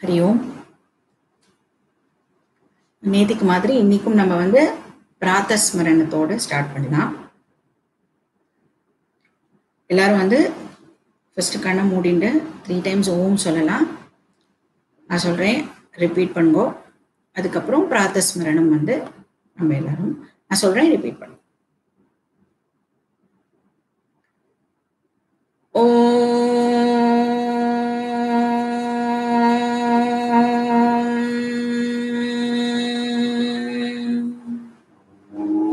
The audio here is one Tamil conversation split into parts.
ஹரி ஓம் நேத்திக்கு மாதிரி இன்னைக்கும் நம்ம வந்து பிராத்தஸ்மரணத்தோட ஸ்டார்ட் பண்ணலாம் எல்லாரும் வந்து ஃபர்ஸ்ட் கண்ணை மூடிண்டு த்ரீ டைம்ஸ் ஓம் சொல்லலாம் நான் சொல்றேன் ரிப்பீட் பண்ணுங்கோ அதுக்கப்புறம் பிராத்தஸ்மரணம் வந்து நம்ம எல்லாரும் நான் சொல்றேன் ரிப்பீட் பண்ணுங்க ஓம்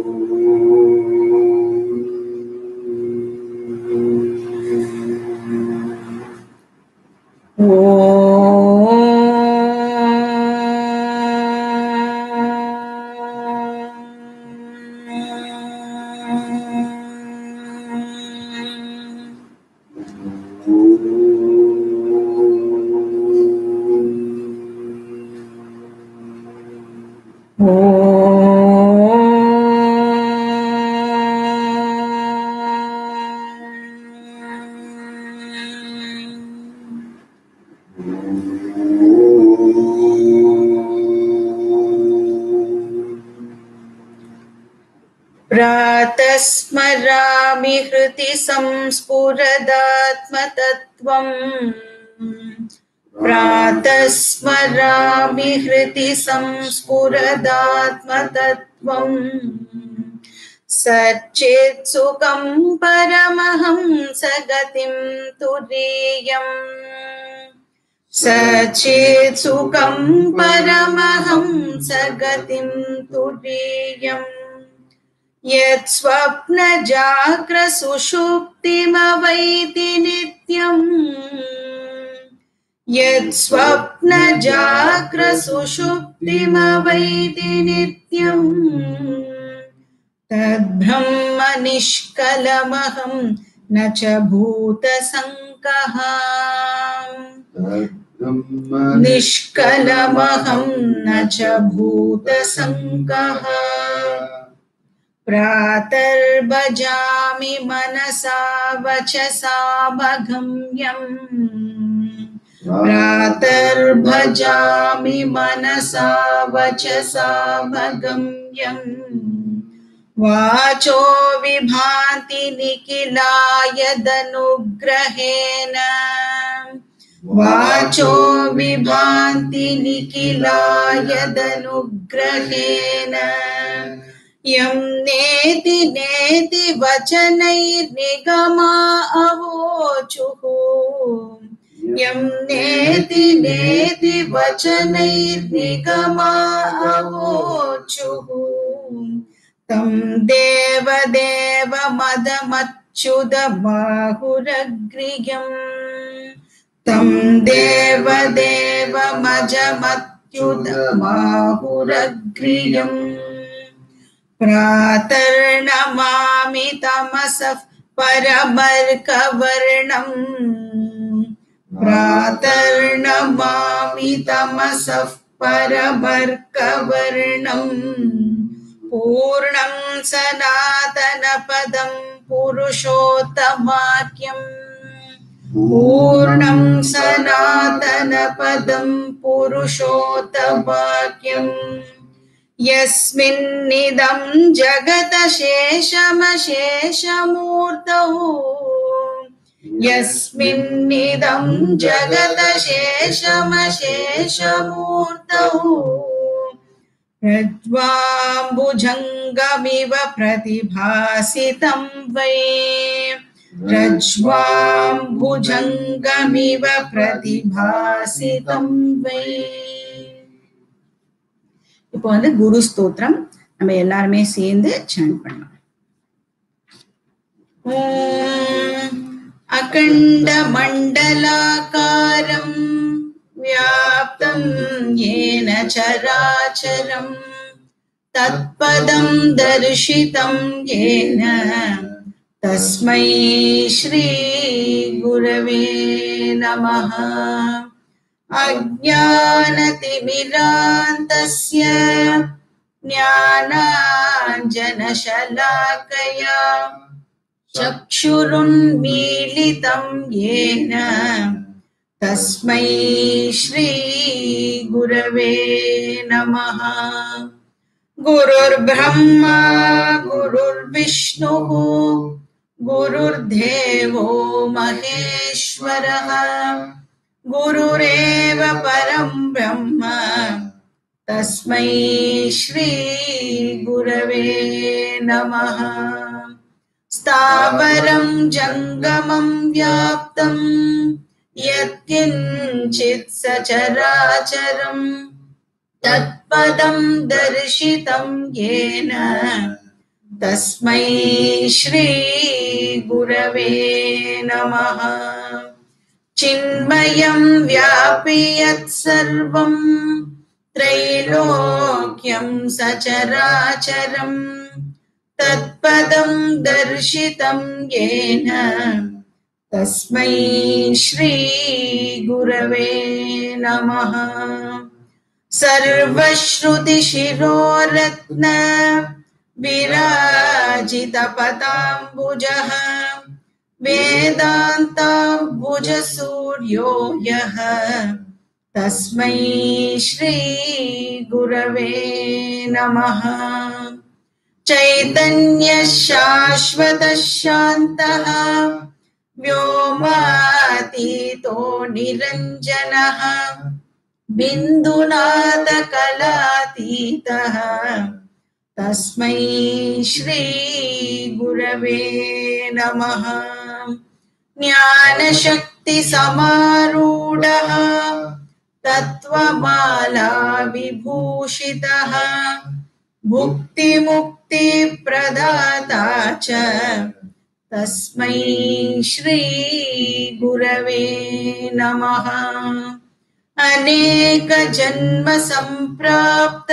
प्रातः स्मरामि हृति संस्फुरदात्मतत्त्वम् प्रातः स्मरामि हृति संस्फुरदात्मतत्त्वम् सच्चेत् सुखं परमहंस गतिं तुरीयम् सचेत् सुखं परमहंस गतिं तुरीयम् यत्स्वप्नजाग्रसुषुप्तिमवैति नित्यम् यत्स्वप्नजाग्रसुषुप्तिमवैति नित्यम् तद्ब्रह्म निष्कलमहं न च भूतसङ्कः निष्कलमहं न च भूतसङ्कः प्रातर्भजामि मनसा वचसा भगम्यम् प्रातर्भजामि मनसा वचसा भगम्यम् वाचो विभाति निखिलायदनुग्रहेण वाचो विभान्ति निखिलायदनुग्रहेण यं नेति नेति वचनैर्निगमा अवोचुः यं नेति नेति वचनैर्निगमा अवोचुः तं देवदेव मदमच्युतबाहुरग्रियम् तं देवदेव मजमत्युतबाहुरग्रियम् प्रातर्नमामि तमसः परमर्कवर्णम् प्रातर्नमामि तमसः परमर्कवर्णम् पूर्णं सनातनपदं पुरुषोत्तमाख्यम् पूर्णं सनातनपदं पुरुषोत्तमाख्यम् यस्मिन्निदं जगतशेषमशेषमूर्तौ यस्मिन्निदं जगतशेषमशेषमूर्तौ रज्वाम्बुजङ्गमिव प्रतिभासितं वै रज्वाम्बुजङ्गमिव प्रतिभासितं वै இப்போ வந்து குரு ஸ்தோத்திரம் நம்ம எல்லாருமே சேர்ந்து சாண்ட் பண்ணலாம் ஓம் அகண்ட மண்டலாகாரம் व्याप्तं येन चराचरं तत्पदं दर्शितं येन तस्मै श्रीगुरवे नमः अज्ञानतिमिरान्तस्य ज्ञानाञ्जनशलाकया चक्षुरुन्मीलितं येन तस्मै श्रीगुरवे नमः गुरुर्ब्रह्मा गुरुर्विष्णुः गुरुर्देवो महेश्वरः गुरुरेव परं ब्रह्म तस्मै श्रीगुरवे नमः स्थावरं जङ्गमं व्याप्तं यत्किञ्चित् सचराचरम् तत्पदं दर्शितं येन तस्मै श्रीगुरवे नमः चिन्मयं व्यापि यत्सर्वं त्रैलोक्यं सचराचरम् तत्पदं दर्शितं येन तस्मै श्रीगुरवे नमः सर्वश्रुतिशिरोरत्न विराजितपदाम्बुजः वेदान्ताम्बुजसूर्यो यः तस्मै श्रीगुरवे नमः चैतन्यशाश्वतः शान्तः व्योमातीतो निरञ्जनः बिन्दुनाथकलातीतः तस्मै श्रीगुरवे नमः ज्ञानशक्तिसमारूढः तत्त्वमाला विभूषितः भुक्तिमुक्तिप्रदाता च तस्मै श्रीगुरवे नमः अनेकजन्मसम्प्राप्त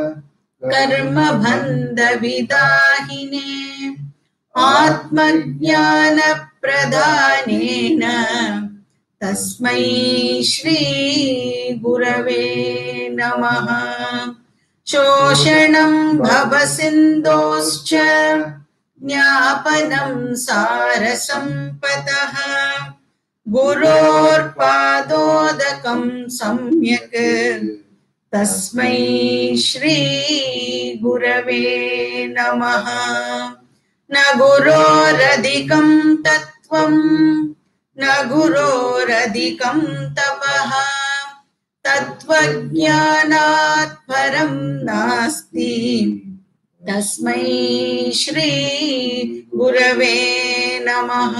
कर्मबन्धविदाहिने आत्मज्ञानप्रदानेन तस्मै श्रीगुरवे नमः शोषणं भवसिन्धोश्च ज्ञापनं सारसम्पतः गुरोर्पादोदकं सम्यक् तस्मै श्रीगुरवे नमः न गुरोरधिकं तत्त्वं न गुरोरधिकं तपः तत्त्वज्ञानात् परं नास्ति तस्मै श्रीगुरवे नमः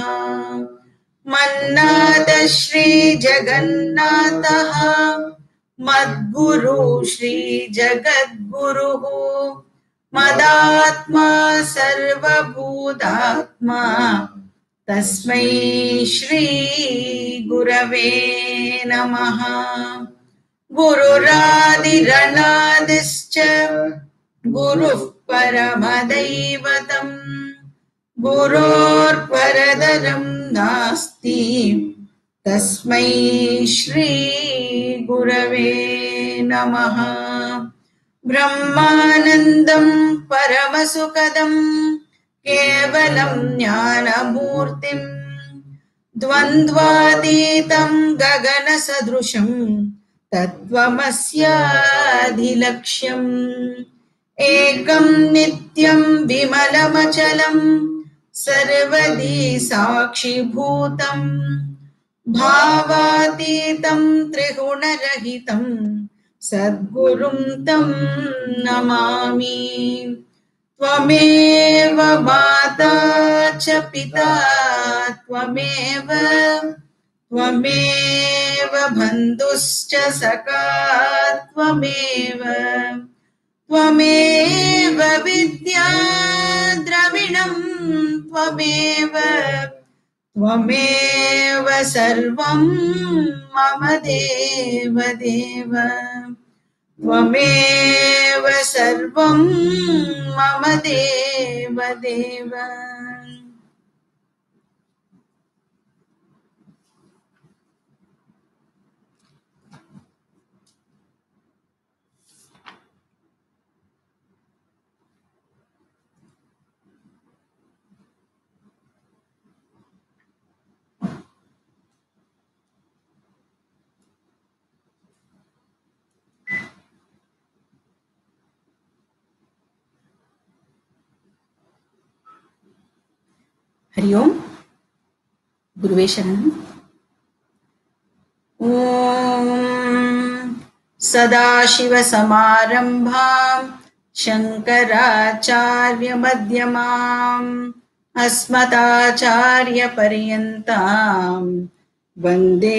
मन्नाथ श्रीजगन्नाथः मद्गुरु श्रीजगद्गुरुः मदात्मा सर्वभूतात्मा तस्मै श्रीगुरवे नमः गुरुरादिरणादिश्च गुरुः परमदैवतम् गुरोर्परदरं नास्ति तस्मै श्रीगुरवे नमः ब्रह्मानन्दं परमसुखदं केवलं ज्ञानमूर्तिम् द्वन्द्वातीतं गगनसदृशम् तत्त्वमस्याधिलक्ष्यम् एकं नित्यं विमलमचलम् सर्वदी साक्षिभूतम् भावातीतं त्रिगुणरहितं सद्गुरुं तं नमामि त्वमेव माता च पिता त्वमेव त्वमेव बन्धुश्च सखा त्वमेव त्वमेव विद्या द्रविणं त्वमेव त्वमेव सर्वं मम देव देव त्वमेव सर्वं मम देव देव हरि ओम् गुरुवे शरणम् ॐ सदाशिवसमारम्भाम् शङ्कराचार्यमध्यमाम् अस्मदाचार्यपर्यन्ताम् वन्दे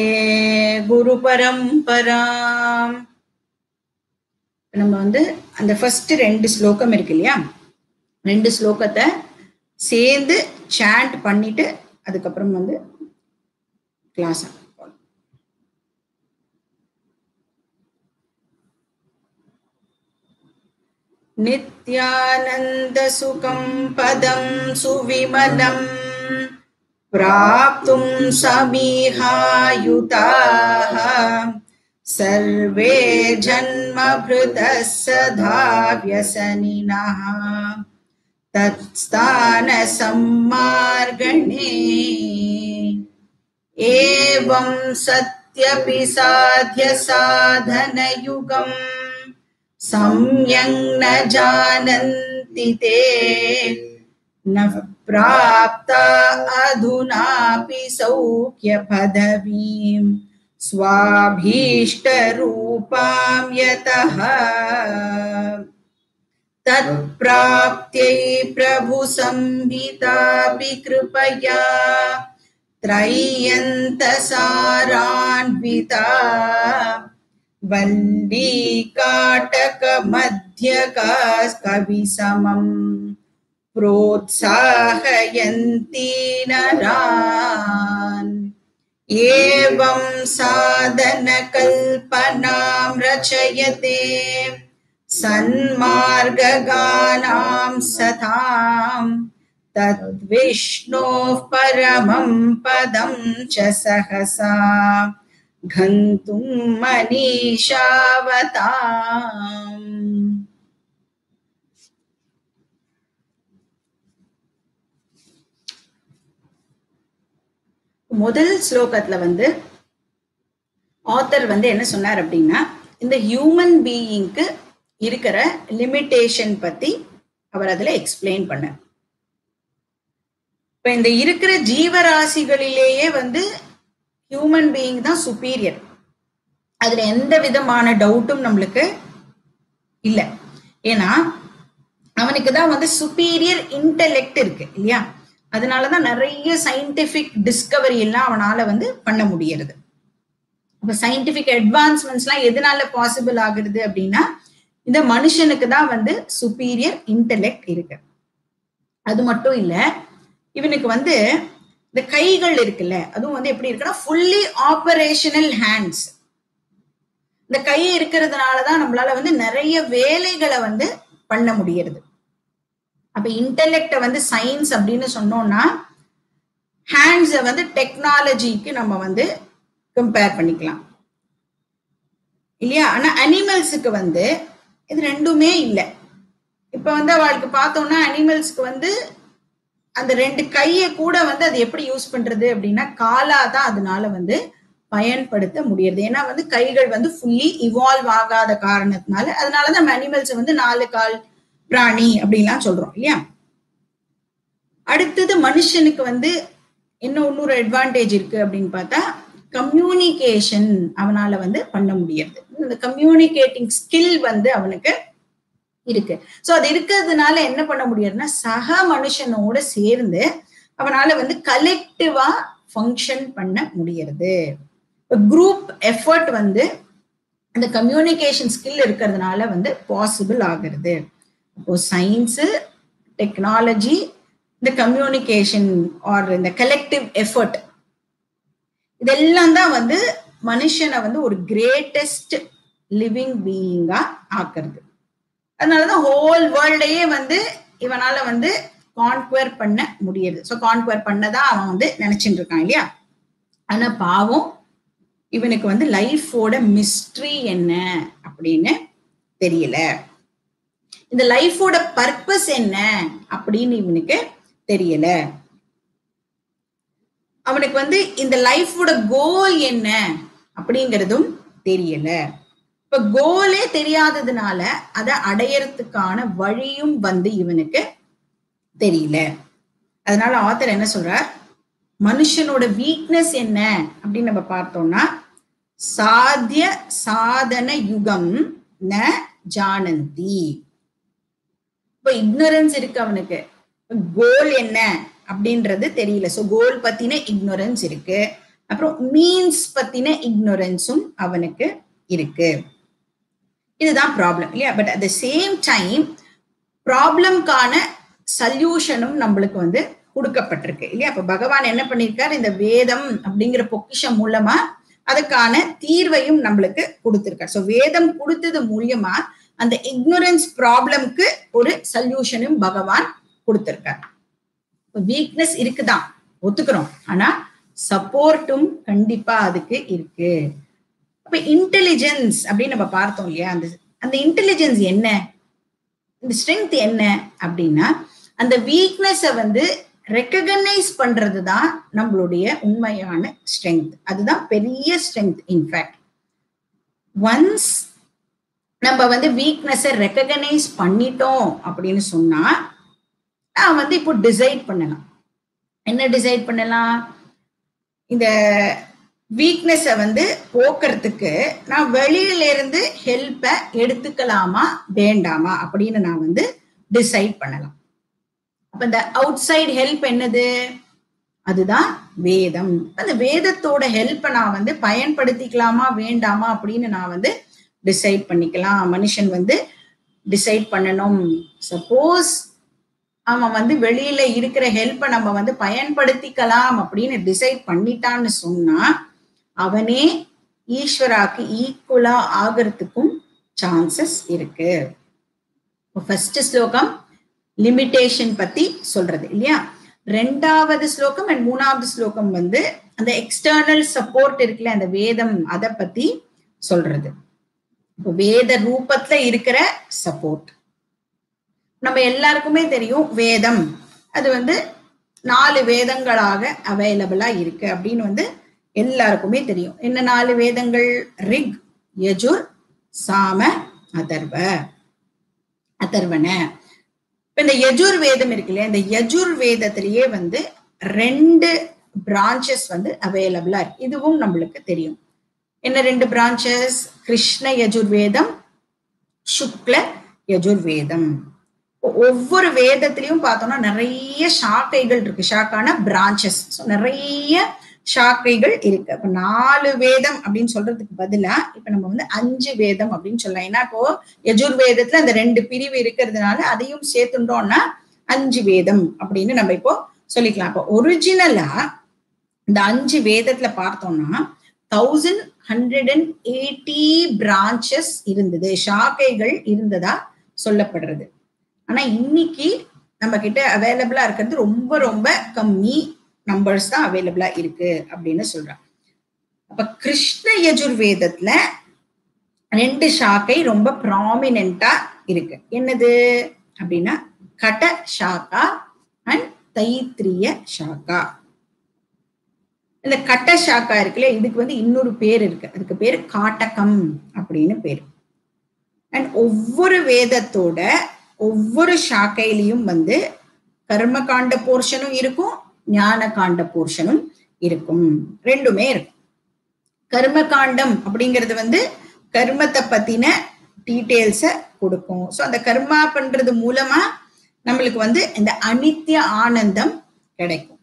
குருபரம்பராம் நம்ம வந்து அந்த ஃபர்ஸ்ட் ரெண்டு ஸ்லோகம் இருக்கு இல்லையா ரெண்டு ஸ்லோகத்தை சேர்ந்து சாண்ட் பண்ணிட்டு அதுக்கப்புறம் வந்து கிளாஸ் नित्यानन्दसुखं पदं सुविमलम् प्राप्तुं समीहायुताः सर्वे जन्मभृतः सदा व्यसनिनः तत्स्थानसम्मार्गणे एवं सत्यपि साध्य साधनयुगम् सम्यङ् न जानन्ति ते न प्राप्ता अधुनापि सौख्यपदवीम् स्वाभीष्टरूपां यतः तत्प्राप्त्यै प्रभुसंहितापि कृपया त्रय्यन्तसारान्विता वल्लीकाटकमध्यकविसमम् प्रोत्साहयन्ती नरान् एवं साधनकल्पनां रचयते सन्मार्गगानां सताम् तद्विष्णोः परमं पदं च सहसा गन्तुं मनीषावताम् முதல் ஸ்லோகத்துல வந்து ஆத்தர் வந்து என்ன சொன்னார் அப்படின்னா இந்த ஹியூமன் பீயிங்க்கு இருக்கிற லிமிட்டேஷன் பத்தி அவர் அதுல எக்ஸ்பிளைன் பண்ணார் இப்ப இந்த இருக்கிற ஜீவராசிகளிலேயே வந்து ஹியூமன் பீயிங் தான் சுப்பீரியர் அதுல எந்த விதமான டவுட்டும் நம்மளுக்கு இல்ல ஏன்னா அவனுக்கு தான் வந்து சுப்பீரியர் இன்டெலெக்ட் இருக்கு இல்லையா அதனாலதான் நிறைய சயின்டிபிக் டிஸ்கவரி எல்லாம் அவனால வந்து பண்ண முடியறது அப்ப சயின்டிபிக் அட்வான்ஸ்மெண்ட்ஸ் எல்லாம் எதனால பாசிபிள் ஆகுறது அப்படின்னா இந்த மனுஷனுக்கு தான் வந்து சுப்பீரியர் இன்டெலெக்ட் இருக்கு அது மட்டும் இல்ல இவனுக்கு வந்து இந்த கைகள் இருக்குல்ல அதுவும் வந்து எப்படி இருக்குன்னா ஃபுல்லி ஆபரேஷனல் ஹேண்ட்ஸ் இந்த கை இருக்கிறதுனாலதான் நம்மளால வந்து நிறைய வேலைகளை வந்து பண்ண முடியறது அப்ப இன்டெலெக்ட வந்து சயின்ஸ் அப்படின்னு சொன்னோம்னா ஹேண்ட்ஸை வந்து டெக்னாலஜிக்கு நம்ம வந்து கம்பேர் பண்ணிக்கலாம் இல்லையா ஆனா அனிமல்ஸுக்கு வந்து இது ரெண்டுமே இல்லை இப்ப வந்து அவளுக்கு பார்த்தோம்னா அனிமல்ஸ்க்கு வந்து அந்த ரெண்டு கையை கூட வந்து அது எப்படி யூஸ் பண்றது அப்படின்னா காலா தான் அதனால வந்து பயன்படுத்த முடியுது ஏன்னா வந்து கைகள் வந்து ஃபுல்லி இவால்வ் ஆகாத காரணத்தினால அதனாலதான் நம்ம அனிமல்ஸ் வந்து நாலு கால் பிராணி அப்படின்லாம் சொல்றோம் இல்லையா அடுத்தது மனுஷனுக்கு வந்து என்ன இன்னொரு அட்வான்டேஜ் இருக்கு அப்படின்னு பார்த்தா கம்யூனிகேஷன் அவனால வந்து பண்ண முடியாது இந்த கம்யூனிகேட்டிங் ஸ்கில் வந்து அவனுக்கு இருக்கு சோ அது இருக்கிறதுனால என்ன பண்ண முடியாதுன்னா சக மனுஷனோட சேர்ந்து அவனால வந்து கலெக்டிவா ஃபங்க்ஷன் பண்ண முடியறது குரூப் எஃபர்ட் வந்து அந்த கம்யூனிகேஷன் ஸ்கில் இருக்கிறதுனால வந்து பாசிபிள் ஆகிறது இப்போ சயின்ஸு டெக்னாலஜி இந்த கம்யூனிகேஷன் ஆர் இந்த கலெக்டிவ் எஃபர்ட் இதெல்லாம் தான் வந்து மனுஷனை வந்து ஒரு கிரேட்டஸ்ட் லிவிங் பீயிங்கா ஆக்குறது அதனாலதான் ஹோல் வேர்ல்டையே வந்து இவனால வந்து கான்குவர் பண்ண முடியுது ஸோ கான்குவர் பண்ணதான் அவன் வந்து நினைச்சிட்டு இருக்கான் இல்லையா ஆனா பாவம் இவனுக்கு வந்து லைஃபோட மிஸ்ட்ரி என்ன அப்படின்னு தெரியல இந்த லைஃபோட பர்பஸ் என்ன அப்படின்னு இவனுக்கு தெரியல அவனுக்கு வந்து இந்த லைஃபோட கோல் என்ன அப்படிங்கிறதும் தெரியல இப்ப கோலே தெரியாததுனால அதை அடையறதுக்கான வழியும் வந்து இவனுக்கு தெரியல அதனால ஆத்தர் என்ன சொல்றார் மனுஷனோட வீக்னஸ் என்ன அப்படின்னு நம்ம பார்த்தோம்னா சாத்திய சாதன யுகம் ந ஜானந்தி இப்போ இக்னோரன்ஸ் இருக்கு அவனுக்கு கோல் என்ன அப்படின்றது தெரியல ஸோ கோல் பத்தின இக்னோரன்ஸ் இருக்கு அப்புறம் மீன்ஸ் பத்தின இக்னோரன்ஸும் அவனுக்கு இருக்கு இதுதான் ப்ராப்ளம் இல்லையா but at the same time ப்ராப்ளம்கான சல்யூஷனும் நம்மளுக்கு வந்து கொடுக்கப்பட்டிருக்கு இல்லையா அப்ப பகவான் என்ன பண்ணியிருக்காரு இந்த வேதம் அப்படிங்கிற பொக்கிஷம் மூலமா அதுக்கான தீர்வையும் நம்மளுக்கு கொடுத்திருக்காரு ஸோ வேதம் கொடுத்தது மூலியமா அந்த இக்னோரன்ஸ் ப்ராப்ளம்க்கு ஒரு சல்யூஷனும் பகவான் கொடுத்திருக்காரு வீக்னஸ் இருக்குதான் ஒத்துக்கிறோம் ஆனா சப்போர்ட்டும் கண்டிப்பா அதுக்கு இருக்கு அப்ப இன்டெலிஜென்ஸ் அப்படின்னு நம்ம பார்த்தோம் இல்லையா அந்த அந்த இன்டெலிஜென்ஸ் என்ன இந்த ஸ்ட்ரென்த் என்ன அப்படின்னா அந்த வீக்னஸை வந்து ரெக்கக்னைஸ் பண்றது தான் நம்மளுடைய உண்மையான ஸ்ட்ரென்த் அதுதான் பெரிய ஸ்ட்ரென்த் இன்ஃபேக்ட் ஒன்ஸ் நம்ம வந்து வீக்னஸை ரெக்கக்னைஸ் பண்ணிட்டோம் அப்படின்னு சொன்னா நான் வந்து இப்போ டிசைட் பண்ணலாம் என்ன டிசைட் பண்ணலாம் இந்த வீக்னஸை வந்து போக்குறதுக்கு நான் வெளியில இருந்து ஹெல்ப்பை எடுத்துக்கலாமா வேண்டாமா அப்படின்னு நான் வந்து டிசைட் பண்ணலாம் அப்ப இந்த அவுட் சைடு ஹெல்ப் என்னது அதுதான் வேதம் அந்த வேதத்தோட ஹெல்ப்பை நான் வந்து பயன்படுத்திக்கலாமா வேண்டாமா அப்படின்னு நான் வந்து டிசைட் பண்ணிக்கலாம் மனுஷன் வந்து டிசைட் பண்ணணும் சப்போஸ் அவன் வந்து வெளியில இருக்கிற ஹெல்ப்பை நம்ம வந்து பயன்படுத்திக்கலாம் அப்படின்னு டிசைட் பண்ணிட்டான்னு சொன்னா அவனே ஈஸ்வராக்கு ஈக்குவலா ஆகிறதுக்கும் சான்சஸ் இருக்கு ஃபர்ஸ்ட் ஸ்லோகம் லிமிட்டேஷன் பத்தி சொல்றது இல்லையா ரெண்டாவது ஸ்லோகம் அண்ட் மூணாவது ஸ்லோகம் வந்து அந்த எக்ஸ்டர்னல் சப்போர்ட் இருக்குல்ல அந்த வேதம் அதை பத்தி சொல்றது இப்போ வேத ரூபத்துல இருக்கிற சப்போர்ட் நம்ம எல்லாருக்குமே தெரியும் வேதம் அது வந்து நாலு வேதங்களாக அவைலபிளா இருக்கு அப்படின்னு வந்து எல்லாருக்குமே தெரியும் என்ன நாலு வேதங்கள் ரிக் யஜுர் சாம அதர்வ அதர்வன இப்ப இந்த யஜுர் வேதம் இருக்கு இல்லையா இந்த யஜுர் வேதத்திலேயே வந்து ரெண்டு பிரான்ச்சஸ் வந்து அவைலபிளா இருக்கு இதுவும் நம்மளுக்கு தெரியும் என்ன ரெண்டு பிரான்ச்சஸ் கிருஷ்ண யஜுர்வேதம் சுக்ல யஜுர்வேதம் ஒவ்வொரு வேதத்திலையும் பார்த்தோம்னா நிறைய சாக்கைகள் இருக்கு ஷாக்கான பிரான்ச்சஸ் நிறைய சாக்கைகள் இருக்கு அப்ப நாலு வேதம் அப்படின்னு சொல்றதுக்கு பதிலா இப்ப நம்ம வந்து அஞ்சு வேதம் அப்படின்னு சொல்லலாம் ஏன்னா இப்போ யஜுர் வேதத்துல அந்த ரெண்டு பிரிவு இருக்கிறதுனால அதையும் சேர்த்துட்டோம்னா அஞ்சு வேதம் அப்படின்னு நம்ம இப்போ சொல்லிக்கலாம் இப்போ ஒரிஜினலா இந்த அஞ்சு வேதத்துல பார்த்தோம்னா thousand hundred and eighty branches இருந்தது ஷாக்கைகள் இருந்ததா சொல்லப்படுறது ஆனா இன்னைக்கு நம்ம கிட்ட அவைலபிளா இருக்கிறது ரொம்ப ரொம்ப கம்மி நம்பர்ஸ் தான் அவைலபிளா இருக்கு அப்படின்னு சொல்றாங்க அப்ப கிருஷ்ண யஜுர்வேதத்துல ரெண்டு ஷாக்கை ரொம்ப ப்ராமினெண்டா இருக்கு என்னது அப்படின்னா கட ஷாக்கா அண்ட் தைத்திரிய ஷாக்கா இந்த கட்ட ஷாக்கா இருக்குல்ல இதுக்கு வந்து இன்னொரு பேர் இருக்கு அதுக்கு பேர் காட்டகம் அப்படின்னு பேர் அண்ட் ஒவ்வொரு வேதத்தோட ஒவ்வொரு ஷாக்கையிலையும் வந்து கர்மகாண்ட போர்ஷனும் இருக்கும் ஞான காண்ட போர்ஷனும் இருக்கும் ரெண்டுமே இருக்கும் கர்ம காண்டம் அப்படிங்கிறது வந்து கர்மத்தை பத்தின டீட்டெயில்ஸ கொடுக்கும் ஸோ அந்த கர்மா பண்றது மூலமா நம்மளுக்கு வந்து இந்த அனித்திய ஆனந்தம் கிடைக்கும்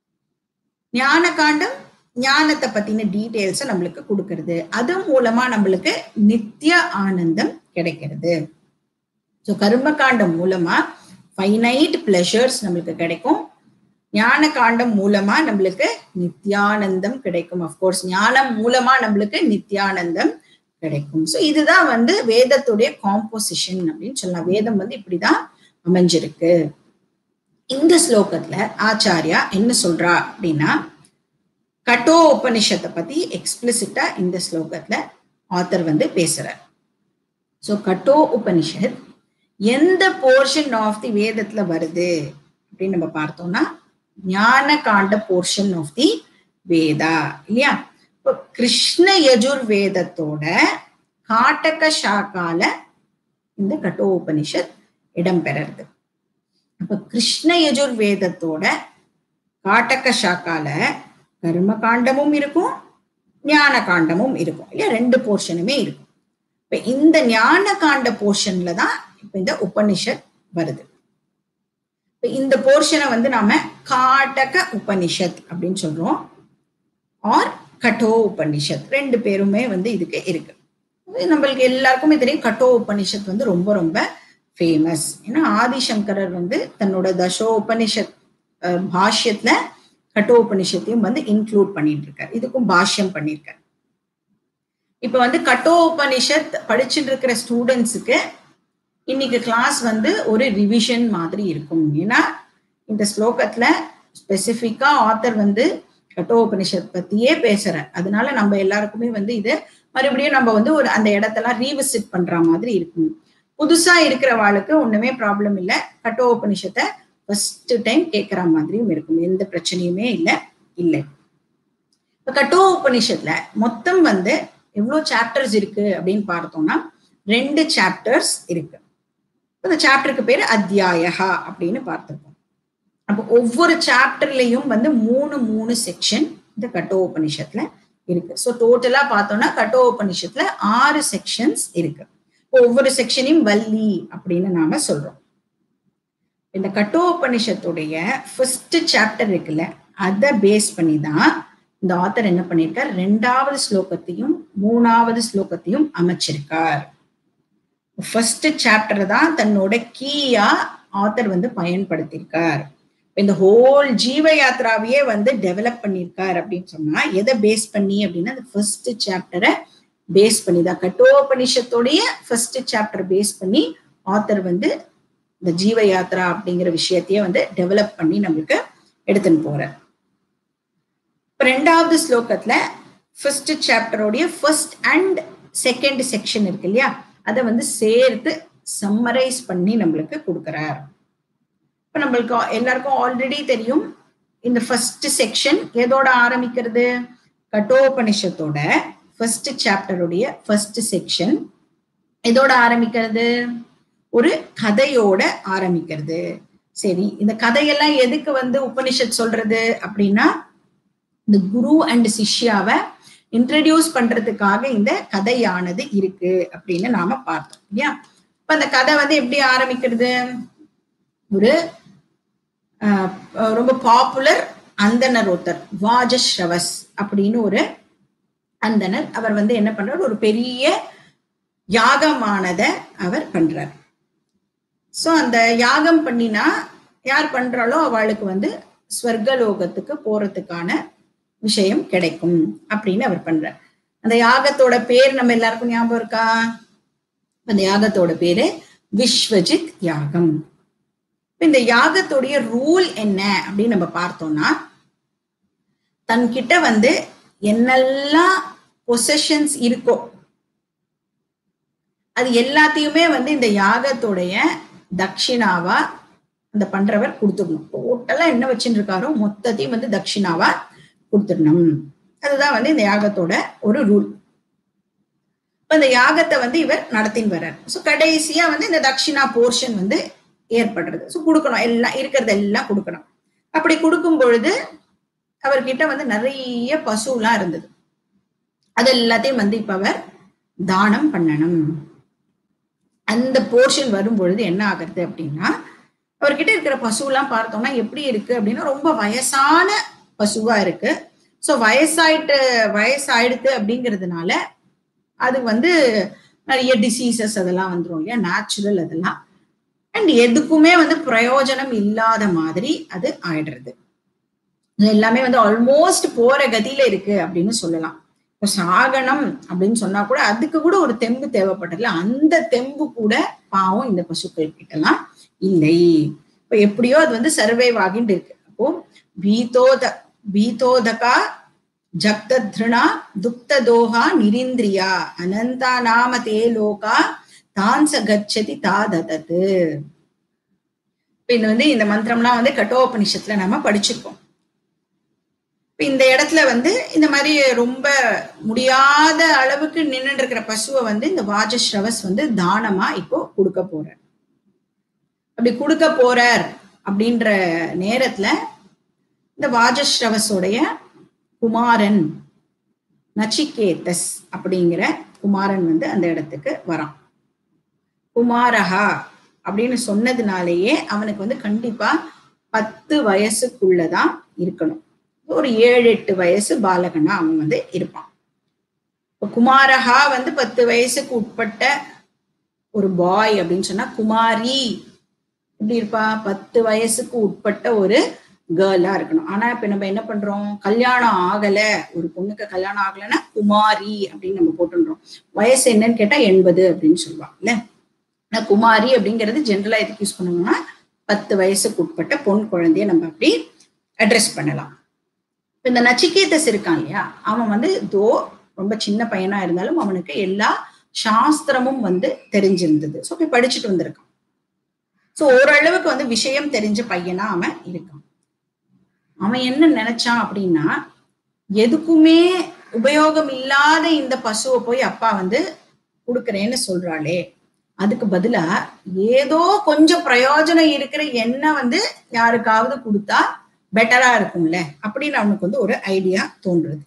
ஞான காண்டம் ஞானத்தை பத்தின டீட்டெயில்ஸை நம்மளுக்கு கொடுக்கறது அது மூலமா நம்மளுக்கு நித்திய ஆனந்தம் கிடைக்கிறது ஸோ கர்ம காண்டம் மூலமா ஃபைனைட் பிளஷர்ஸ் நம்மளுக்கு கிடைக்கும் ஞான காண்டம் மூலமா நம்மளுக்கு நித்யானந்தம் கிடைக்கும் அஃப்கோர்ஸ் ஞானம் மூலமா நம்மளுக்கு நித்யானந்தம் கிடைக்கும் ஸோ இதுதான் வந்து வேதத்துடைய காம்போசிஷன் அப்படின்னு சொல்லலாம் வேதம் வந்து இப்படிதான் அமைஞ்சிருக்கு இந்த ஸ்லோகத்துல ஆச்சாரியா என்ன சொல்றா அப்படின்னா கட்டோ உபனிஷத்தை பத்தி எக்ஸ்பிளிசிட்டா இந்த ஸ்லோகத்துல ஆத்தர் வந்து பேசுறார் ஸோ கட்டோ உபனிஷத் எந்த போர்ஷன் ஆஃப் தி வேதத்துல வருது அப்படின்னு நம்ம பார்த்தோம்னா Jnana Kanda portion of the Veda இல்லையா இப்போ கிருஷ்ண யஜுர் வேதத்தோட காட்டக ஷாக்கால இந்த கட்டோ உபனிஷத் இடம்பெறது அப்ப கிருஷ்ண யஜுர் வேதத்தோட காட்டக்க சாக்கால கர்ம காண்டமும் இருக்கும் ஞான காண்டமும் இருக்கும் இல்லையா ரெண்டு போர்ஷனுமே இருக்கும் இப்ப இந்த ஞான காண்ட போர்ஷன்ல தான் இப்ப இந்த உபனிஷத் வருது இப்ப இந்த போர்ஷனை வந்து நாம காட்டக உபனிஷத் அப்படின்னு சொல்றோம் ஆர் கட்டோ உபனிஷத் ரெண்டு பேருமே வந்து இதுக்கு இருக்கு இது நம்மளுக்கு எல்லாருக்குமே தெரியும் கட்டோ உபனிஷத் வந்து ரொம்ப ரொம்ப ஃபேமஸ் ஏன்னா ஆதிசங்கரர் வந்து தன்னோட தசோ உபனிஷத் அஹ், பாஷ்யத்துல கட்டோ உபனிஷத்தையும் வந்து இன்க்ளூட் பண்ணிட்டு இருக்காரு இதுக்கும் பாஷ்யம் பண்ணியிருக்காரு இப்ப வந்து கட்டோ உபனிஷத் படிச்சுட்டு இருக்கிற ஸ்டூடெண்ட்ஸுக்கு இன்னைக்கு கிளாஸ் வந்து ஒரு ரிவிஷன் மாதிரி இருக்கும் ஏன்னா இந்த ஸ்லோகத்துல ஸ்பெசிஃபிக்கா ஆத்தர் வந்து கட்டோபனிஷத் பத்தியே பேசுறார் அதனால நம்ம எல்லாருக்குமே வந்து இது மறுபடியும் நம்ம வந்து ஒரு அந்த இடத்தெல்லாம் ரீவிசிட் பண்ற மாதிரி இருக்கும் புதுசா இருக்கிறவாளுக்கு ஒண்ணுமே ப்ராப்ளம் இல்லை கட்டோபனிஷத்தை ஃபர்ஸ்ட் டைம் கேட்குற மாதிரியும் இருக்கும் எந்த பிரச்சனையுமே இல்லை இல்லை இப்ப கட்டோ உபனிஷத்துல மொத்தம் வந்து எவ்வளவு சாப்டர்ஸ் இருக்கு அப்படின்னு பார்த்தோம்னா ரெண்டு சாப்டர்ஸ் இருக்கு இந்த சாப்டருக்கு பேரு அத்தியாயகா அப்படின்னு பார்த்திருக்கோம் அப்போ ஒவ்வொரு சாப்டர்லயும் வந்து மூணு மூணு செக்ஷன் இந்த கட்டோ உபனிஷத்துல இருக்கு ஸோ டோட்டலா பார்த்தோம்னா கட்டோ உபனிஷத்துல ஆறு செக்ஷன்ஸ் இருக்கு இப்போ ஒவ்வொரு செக்ஷனையும் வள்ளி அப்படின்னு நாம சொல்றோம் இந்த கட்டோபனிஷத்துடைய ஃபர்ஸ்ட் சாப்டர் இருக்குல்ல அதை பேஸ் பண்ணி தான் இந்த ஆத்தர் என்ன பண்ணியிருக்கார் ரெண்டாவது ஸ்லோகத்தையும் மூணாவது ஸ்லோகத்தையும் அமைச்சிருக்கார் ஃபர்ஸ்ட் சாப்டர் தான் தன்னோட கீயா ஆத்தர் வந்து பயன்படுத்தியிருக்கார் இந்த ஹோல் ஜீவ யாத்ராவையே வந்து டெவலப் பண்ணியிருக்கார் அப்படின்னு சொன்னா எதை பேஸ் பண்ணி அப்படின்னா அந்த ஃபர்ஸ்ட் சாப்டரை பேஸ் பண்ணி தான் கட்டோபனிஷத்துடைய ஃபர்ஸ்ட் சாப்டர் பேஸ் பண்ணி ஆத்தர் வந்து இந்த ஜீவ யாத்ரா அப்படிங்கிற விஷயத்தையே வந்து டெவலப் பண்ணி நம்மளுக்கு எடுத்துன்னு போறார் இப்ப ரெண்டாவது ஸ்லோகத்துல ஃபர்ஸ்ட் சாப்டரோடைய ஃபர்ஸ்ட் அண்ட் செகண்ட் செக்ஷன் இருக்கு இல்லையா அதை வந்து சேர்த்து சம்மரைஸ் பண்ணி நம்மளுக்கு கொடுக்குறார் இப்ப நம்மளுக்கு எல்லாருக்கும் ஆல்ரெடி தெரியும் இந்த ஃபர்ஸ்ட் செக்ஷன் எதோட ஆரம்பிக்கிறது கட்டோபனிஷத்தோட ஃபர்ஸ்ட் சாப்டருடைய ஃபர்ஸ்ட் செக்ஷன் எதோட ஆரம்பிக்கிறது ஒரு கதையோட ஆரம்பிக்கிறது சரி இந்த கதையெல்லாம் எதுக்கு வந்து உபனிஷத் சொல்றது அப்படின்னா இந்த குரு அண்ட் சிஷ்யாவை இன்ட்ரடியூஸ் பண்றதுக்காக இந்த கதையானது இருக்கு அப்படின்னு நாம பார்த்தோம் இல்லையா இப்ப அந்த கதை வந்து எப்படி ஆரம்பிக்கிறது ஒரு ரொம்ப பாப்புலர் அந்தனர் ஒருத்தர் வாஜஸ்ரவஸ் அப்படின்னு ஒரு அந்தனர் அவர் வந்து என்ன பண்றாரு ஒரு பெரிய யாகமானதை அவர் பண்றார் சோ அந்த யாகம் பண்ணினா யார் பண்றாளோ அவளுக்கு வந்து ஸ்வர்கலோகத்துக்கு போறதுக்கான விஷயம் கிடைக்கும் அப்படின்னு அவர் பண்றார் அந்த யாகத்தோட பேர் நம்ம எல்லாருக்கும் ஞாபகம் இருக்கா அந்த யாகத்தோட பேரு விஸ்வஜித் யாகம் இந்த யாகத்துடைய ரூல் என்ன அப்படின்னு நம்ம பார்த்தோம்னா தன்கிட்ட வந்து என்னெல்லாம் பொசஷன்ஸ் இருக்கோ அது எல்லாத்தையுமே வந்து இந்த யாகத்துடைய தட்சிணாவா அந்த பண்றவர் கொடுத்துடணும் டோட்டலா என்ன வச்சுட்டு இருக்காரோ மொத்தத்தையும் வந்து தட்சிணாவா கொடுத்துடணும் அதுதான் வந்து இந்த யாகத்தோட ஒரு ரூல் இப்ப இந்த யாகத்தை வந்து இவர் நடத்தின்னு வர்றார் ஸோ கடைசியா வந்து இந்த தட்சிணா போர்ஷன் வந்து ஏற்படுறது ஸோ கொடுக்கணும் எல்லாம் இருக்கிறது எல்லாம் கொடுக்கணும் அப்படி கொடுக்கும் பொழுது அவர்கிட்ட வந்து நிறைய பசுலாம் இருந்தது அது எல்லாத்தையும் வந்து இப்ப அவர் தானம் பண்ணணும் அந்த போர்ஷன் வரும் பொழுது என்ன ஆகுறது அப்படின்னா அவர்கிட்ட இருக்கிற பசுலாம் பார்த்தோம்னா எப்படி இருக்கு அப்படின்னா ரொம்ப வயசான பசுவா இருக்கு ஸோ வயசாயிட்டு வயசாயிடுது அப்படிங்கிறதுனால அது வந்து நிறைய டிசீசஸ் அதெல்லாம் வந்துடும் இல்லையா நேச்சுரல் அதெல்லாம் அண்ட் எதுக்குமே வந்து பிரயோஜனம் இல்லாத மாதிரி அது ஆயிடுறது இது எல்லாமே வந்து ஆல்மோஸ்ட் போற கதியில இருக்கு அப்படின்னு சொல்லலாம் இப்போ சாகனம் அப்படின்னு சொன்னா கூட அதுக்கு கூட ஒரு தெம்பு தேவைப்பட்டதுல அந்த தெம்பு கூட பாவம் இந்த பசுக்கள் கிட்டலாம் இல்லை இப்ப எப்படியோ அது வந்து சர்வைவ் ஆகிட்டு இருக்கு அப்போ பீதோத பீதோதகா ஜக்தத்ருணா துக்ததோகா நிரிந்திரியா அனந்தா நாம தே லோகா தான் ச கச்சதி தாததத்து இது வந்து இந்த மந்திரம்லாம் வந்து கட்டோபனிஷத்துல நம்ம படிச்சிருக்கோம் இந்த இடத்துல வந்து இந்த மாதிரி ரொம்ப முடியாத அளவுக்கு நின்று இருக்கிற பசுவை வந்து இந்த வாஜஸ்ரவஸ் வந்து தானமா இப்போ கொடுக்க போறார் அப்படி கொடுக்க போறார் அப்படின்ற நேரத்துல இந்த வாஜஸ்ரவஸோடைய குமாரன் நச்சிகேதஸ் அப்படிங்கிற குமாரன் வந்து அந்த இடத்துக்கு வரான் குமாரஹா அப்படின்னு சொன்னதுனாலேயே அவனுக்கு வந்து கண்டிப்பா பத்து வயசுக்குள்ளதான் இருக்கணும் ஒரு ஏழு எட்டு வயசு பாலகனா அவன் வந்து இருப்பான் இப்போ குமாரஹா வந்து பத்து வயசுக்கு உட்பட்ட ஒரு பாய் அப்படின்னு சொன்னா குமாரி எப்படி இருப்பா பத்து வயசுக்கு உட்பட்ட ஒரு கேர்ளா இருக்கணும் ஆனா இப்ப நம்ம என்ன பண்றோம் கல்யாணம் ஆகல ஒரு பொண்ணுக்கு கல்யாணம் ஆகலைன்னா குமாரி அப்படின்னு நம்ம போட்டுன்றோம் வயசு என்னன்னு கேட்டா எண்பது அப்படின்னு சொல்லுவாங்க இல்ல ஆனா குமாரி அப்படிங்கிறது ஜென்ரலா எதுக்கு யூஸ் பண்ணுவோம்னா பத்து வயசுக்கு உட்பட்ட பொன் குழந்தைய நம்ம அப்படி அட்ரஸ் பண்ணலாம் இப்ப இந்த நச்சிகேதஸ் இருக்கான் இல்லையா அவன் வந்து தோ ரொம்ப சின்ன பையனா இருந்தாலும் அவனுக்கு எல்லா சாஸ்திரமும் வந்து தெரிஞ்சிருந்தது ஸோ போய் படிச்சுட்டு வந்திருக்கான் ஸோ ஓரளவுக்கு வந்து விஷயம் தெரிஞ்ச பையனா அவன் இருக்கான் அவன் என்ன நினைச்சான் அப்படின்னா எதுக்குமே உபயோகம் இல்லாத இந்த பசுவை போய் அப்பா வந்து கொடுக்குறேன்னு சொல்றாளே அதுக்கு பதிலா ஏதோ கொஞ்சம் பிரயோஜனம் இருக்கிற எண்ணெய் வந்து யாருக்காவது கொடுத்தா பெட்டரா இருக்கும்ல அப்படின்னு அவனுக்கு வந்து ஒரு ஐடியா தோன்றுறது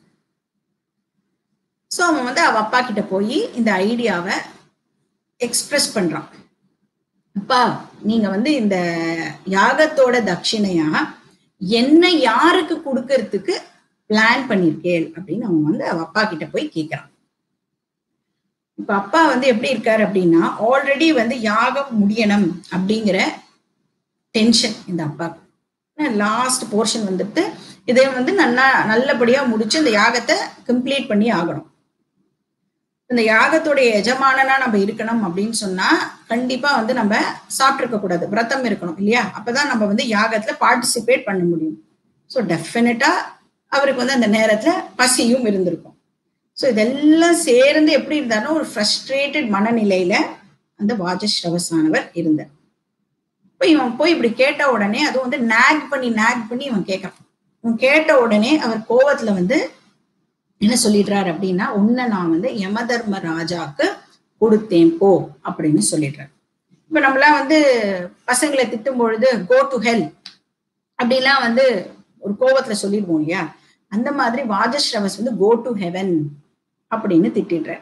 ஸோ அவன் வந்து அவ அப்பா கிட்ட போய் இந்த ஐடியாவை எக்ஸ்பிரஸ் பண்றான் அப்பா நீங்க வந்து இந்த யாகத்தோட தட்சிணையா என்ன யாருக்கு கொடுக்கறதுக்கு பிளான் பண்ணிருக்கேள் அப்படின்னு அவன் வந்து அவ அப்பா கிட்ட போய் கேட்கிறான் இப்ப அப்பா வந்து எப்படி இருக்காரு அப்படின்னா ஆல்ரெடி வந்து யாகம் முடியணும் அப்படிங்கிற டென்ஷன் இந்த அப்பாவுக்கு லாஸ்ட் போர்ஷன் வந்துட்டு இதை வந்து நல்லா நல்லபடியா முடிச்சு இந்த யாகத்தை கம்ப்ளீட் பண்ணி ஆகணும் இந்த யாகத்துடைய எஜமானனா நம்ம இருக்கணும் அப்படின்னு சொன்னா கண்டிப்பா வந்து நம்ம சாப்பிட்டுருக்க கூடாது விரதம் இருக்கணும் இல்லையா அப்பதான் நம்ம வந்து யாகத்துல பார்ட்டிசிபேட் பண்ண முடியும் ஸோ டெஃபினட்டா அவருக்கு வந்து அந்த நேரத்துல பசியும் இருந்திருக்கும் ஸோ இதெல்லாம் சேர்ந்து எப்படி இருந்தாலும் ஒரு ஃப்ரஸ்ட்ரேட்டட் மனநிலையில அந்த வாஜஸ்ரவசானவர் இருந்தார் இப்போ இவன் போய் இப்படி கேட்ட உடனே அதுவும் வந்து நேக் பண்ணி நேக் பண்ணி இவன் கேட்கறான் இவன் கேட்ட உடனே அவர் கோவத்துல வந்து என்ன சொல்லிடுறாரு அப்படின்னா உன்னை நான் வந்து யமதர்ம ராஜாக்கு கொடுத்தேன் போ அப்படின்னு சொல்லிடுறாரு இப்ப நம்மளாம் வந்து பசங்களை திட்டும் பொழுது கோ டு ஹெல் அப்படிலாம் வந்து ஒரு கோவத்துல சொல்லிடுவோம் இல்லையா அந்த மாதிரி வாஜஸ்ரவஸ் வந்து கோ டு ஹெவன் அப்படின்னு திட்டிடுறார்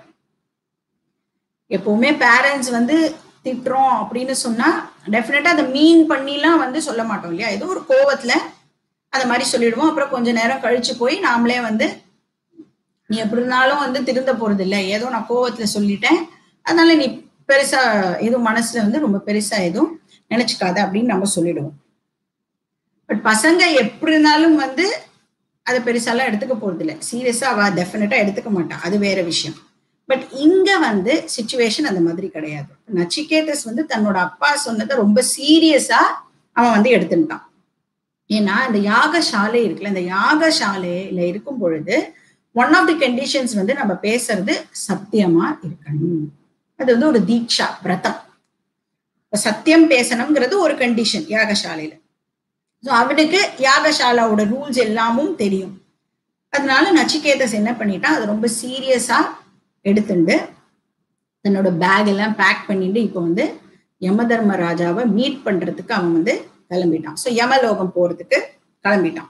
எப்பவுமே பேரண்ட்ஸ் வந்து திட்டுறோம் அப்படின்னு சொன்னா டெஃபினட்டா அதை மீன் பண்ணிலாம் வந்து சொல்ல மாட்டோம் இல்லையா ஏதோ ஒரு கோவத்துல அந்த மாதிரி சொல்லிடுவோம் அப்புறம் கொஞ்ச நேரம் கழிச்சு போய் நாமளே வந்து நீ எப்படி இருந்தாலும் வந்து திருந்த போறது இல்லை ஏதோ நான் கோவத்துல சொல்லிட்டேன் அதனால நீ பெருசா எதுவும் மனசுல வந்து ரொம்ப பெருசா எதுவும் நினைச்சுக்காத அப்படின்னு நம்ம சொல்லிடுவோம் பட் பசங்க எப்படி இருந்தாலும் வந்து அதை பெருசாலாம் எடுத்துக்க போறது இல்லை சீரியஸா அவ டெஃபினட்டா எடுத்துக்க மாட்டான் அது வேற விஷயம் பட் இங்க வந்து சுச்சுவேஷன் அந்த மாதிரி கிடையாது நச்சிகேதஸ் வந்து தன்னோட அப்பா சொன்னதை ரொம்ப சீரியஸா அவன் வந்து எடுத்துட்டான் ஏன்னா இந்த யாகசாலை இருக்குல்ல இந்த யாகசாலையில இருக்கும் பொழுது ஒன் ஆஃப் தி கண்டிஷன்ஸ் வந்து நம்ம பேசுறது சத்தியமா இருக்கணும் அது வந்து ஒரு தீட்சா விரதம் சத்தியம் பேசணுங்கிறது ஒரு கண்டிஷன் யாகசாலையில ஸோ அவனுக்கு யாகசாலாவோட ரூல்ஸ் எல்லாமும் தெரியும் அதனால நச்சிகேதஸ் என்ன பண்ணிட்டான் அது ரொம்ப சீரியஸா எடுத்துட்டு தன்னோட பேக் எல்லாம் பேக் பண்ணிட்டு இப்போ வந்து யம தர்ம ராஜாவை மீட் பண்றதுக்கு அவன் வந்து கிளம்பிட்டான் ஸோ யமலோகம் போறதுக்கு கிளம்பிட்டான்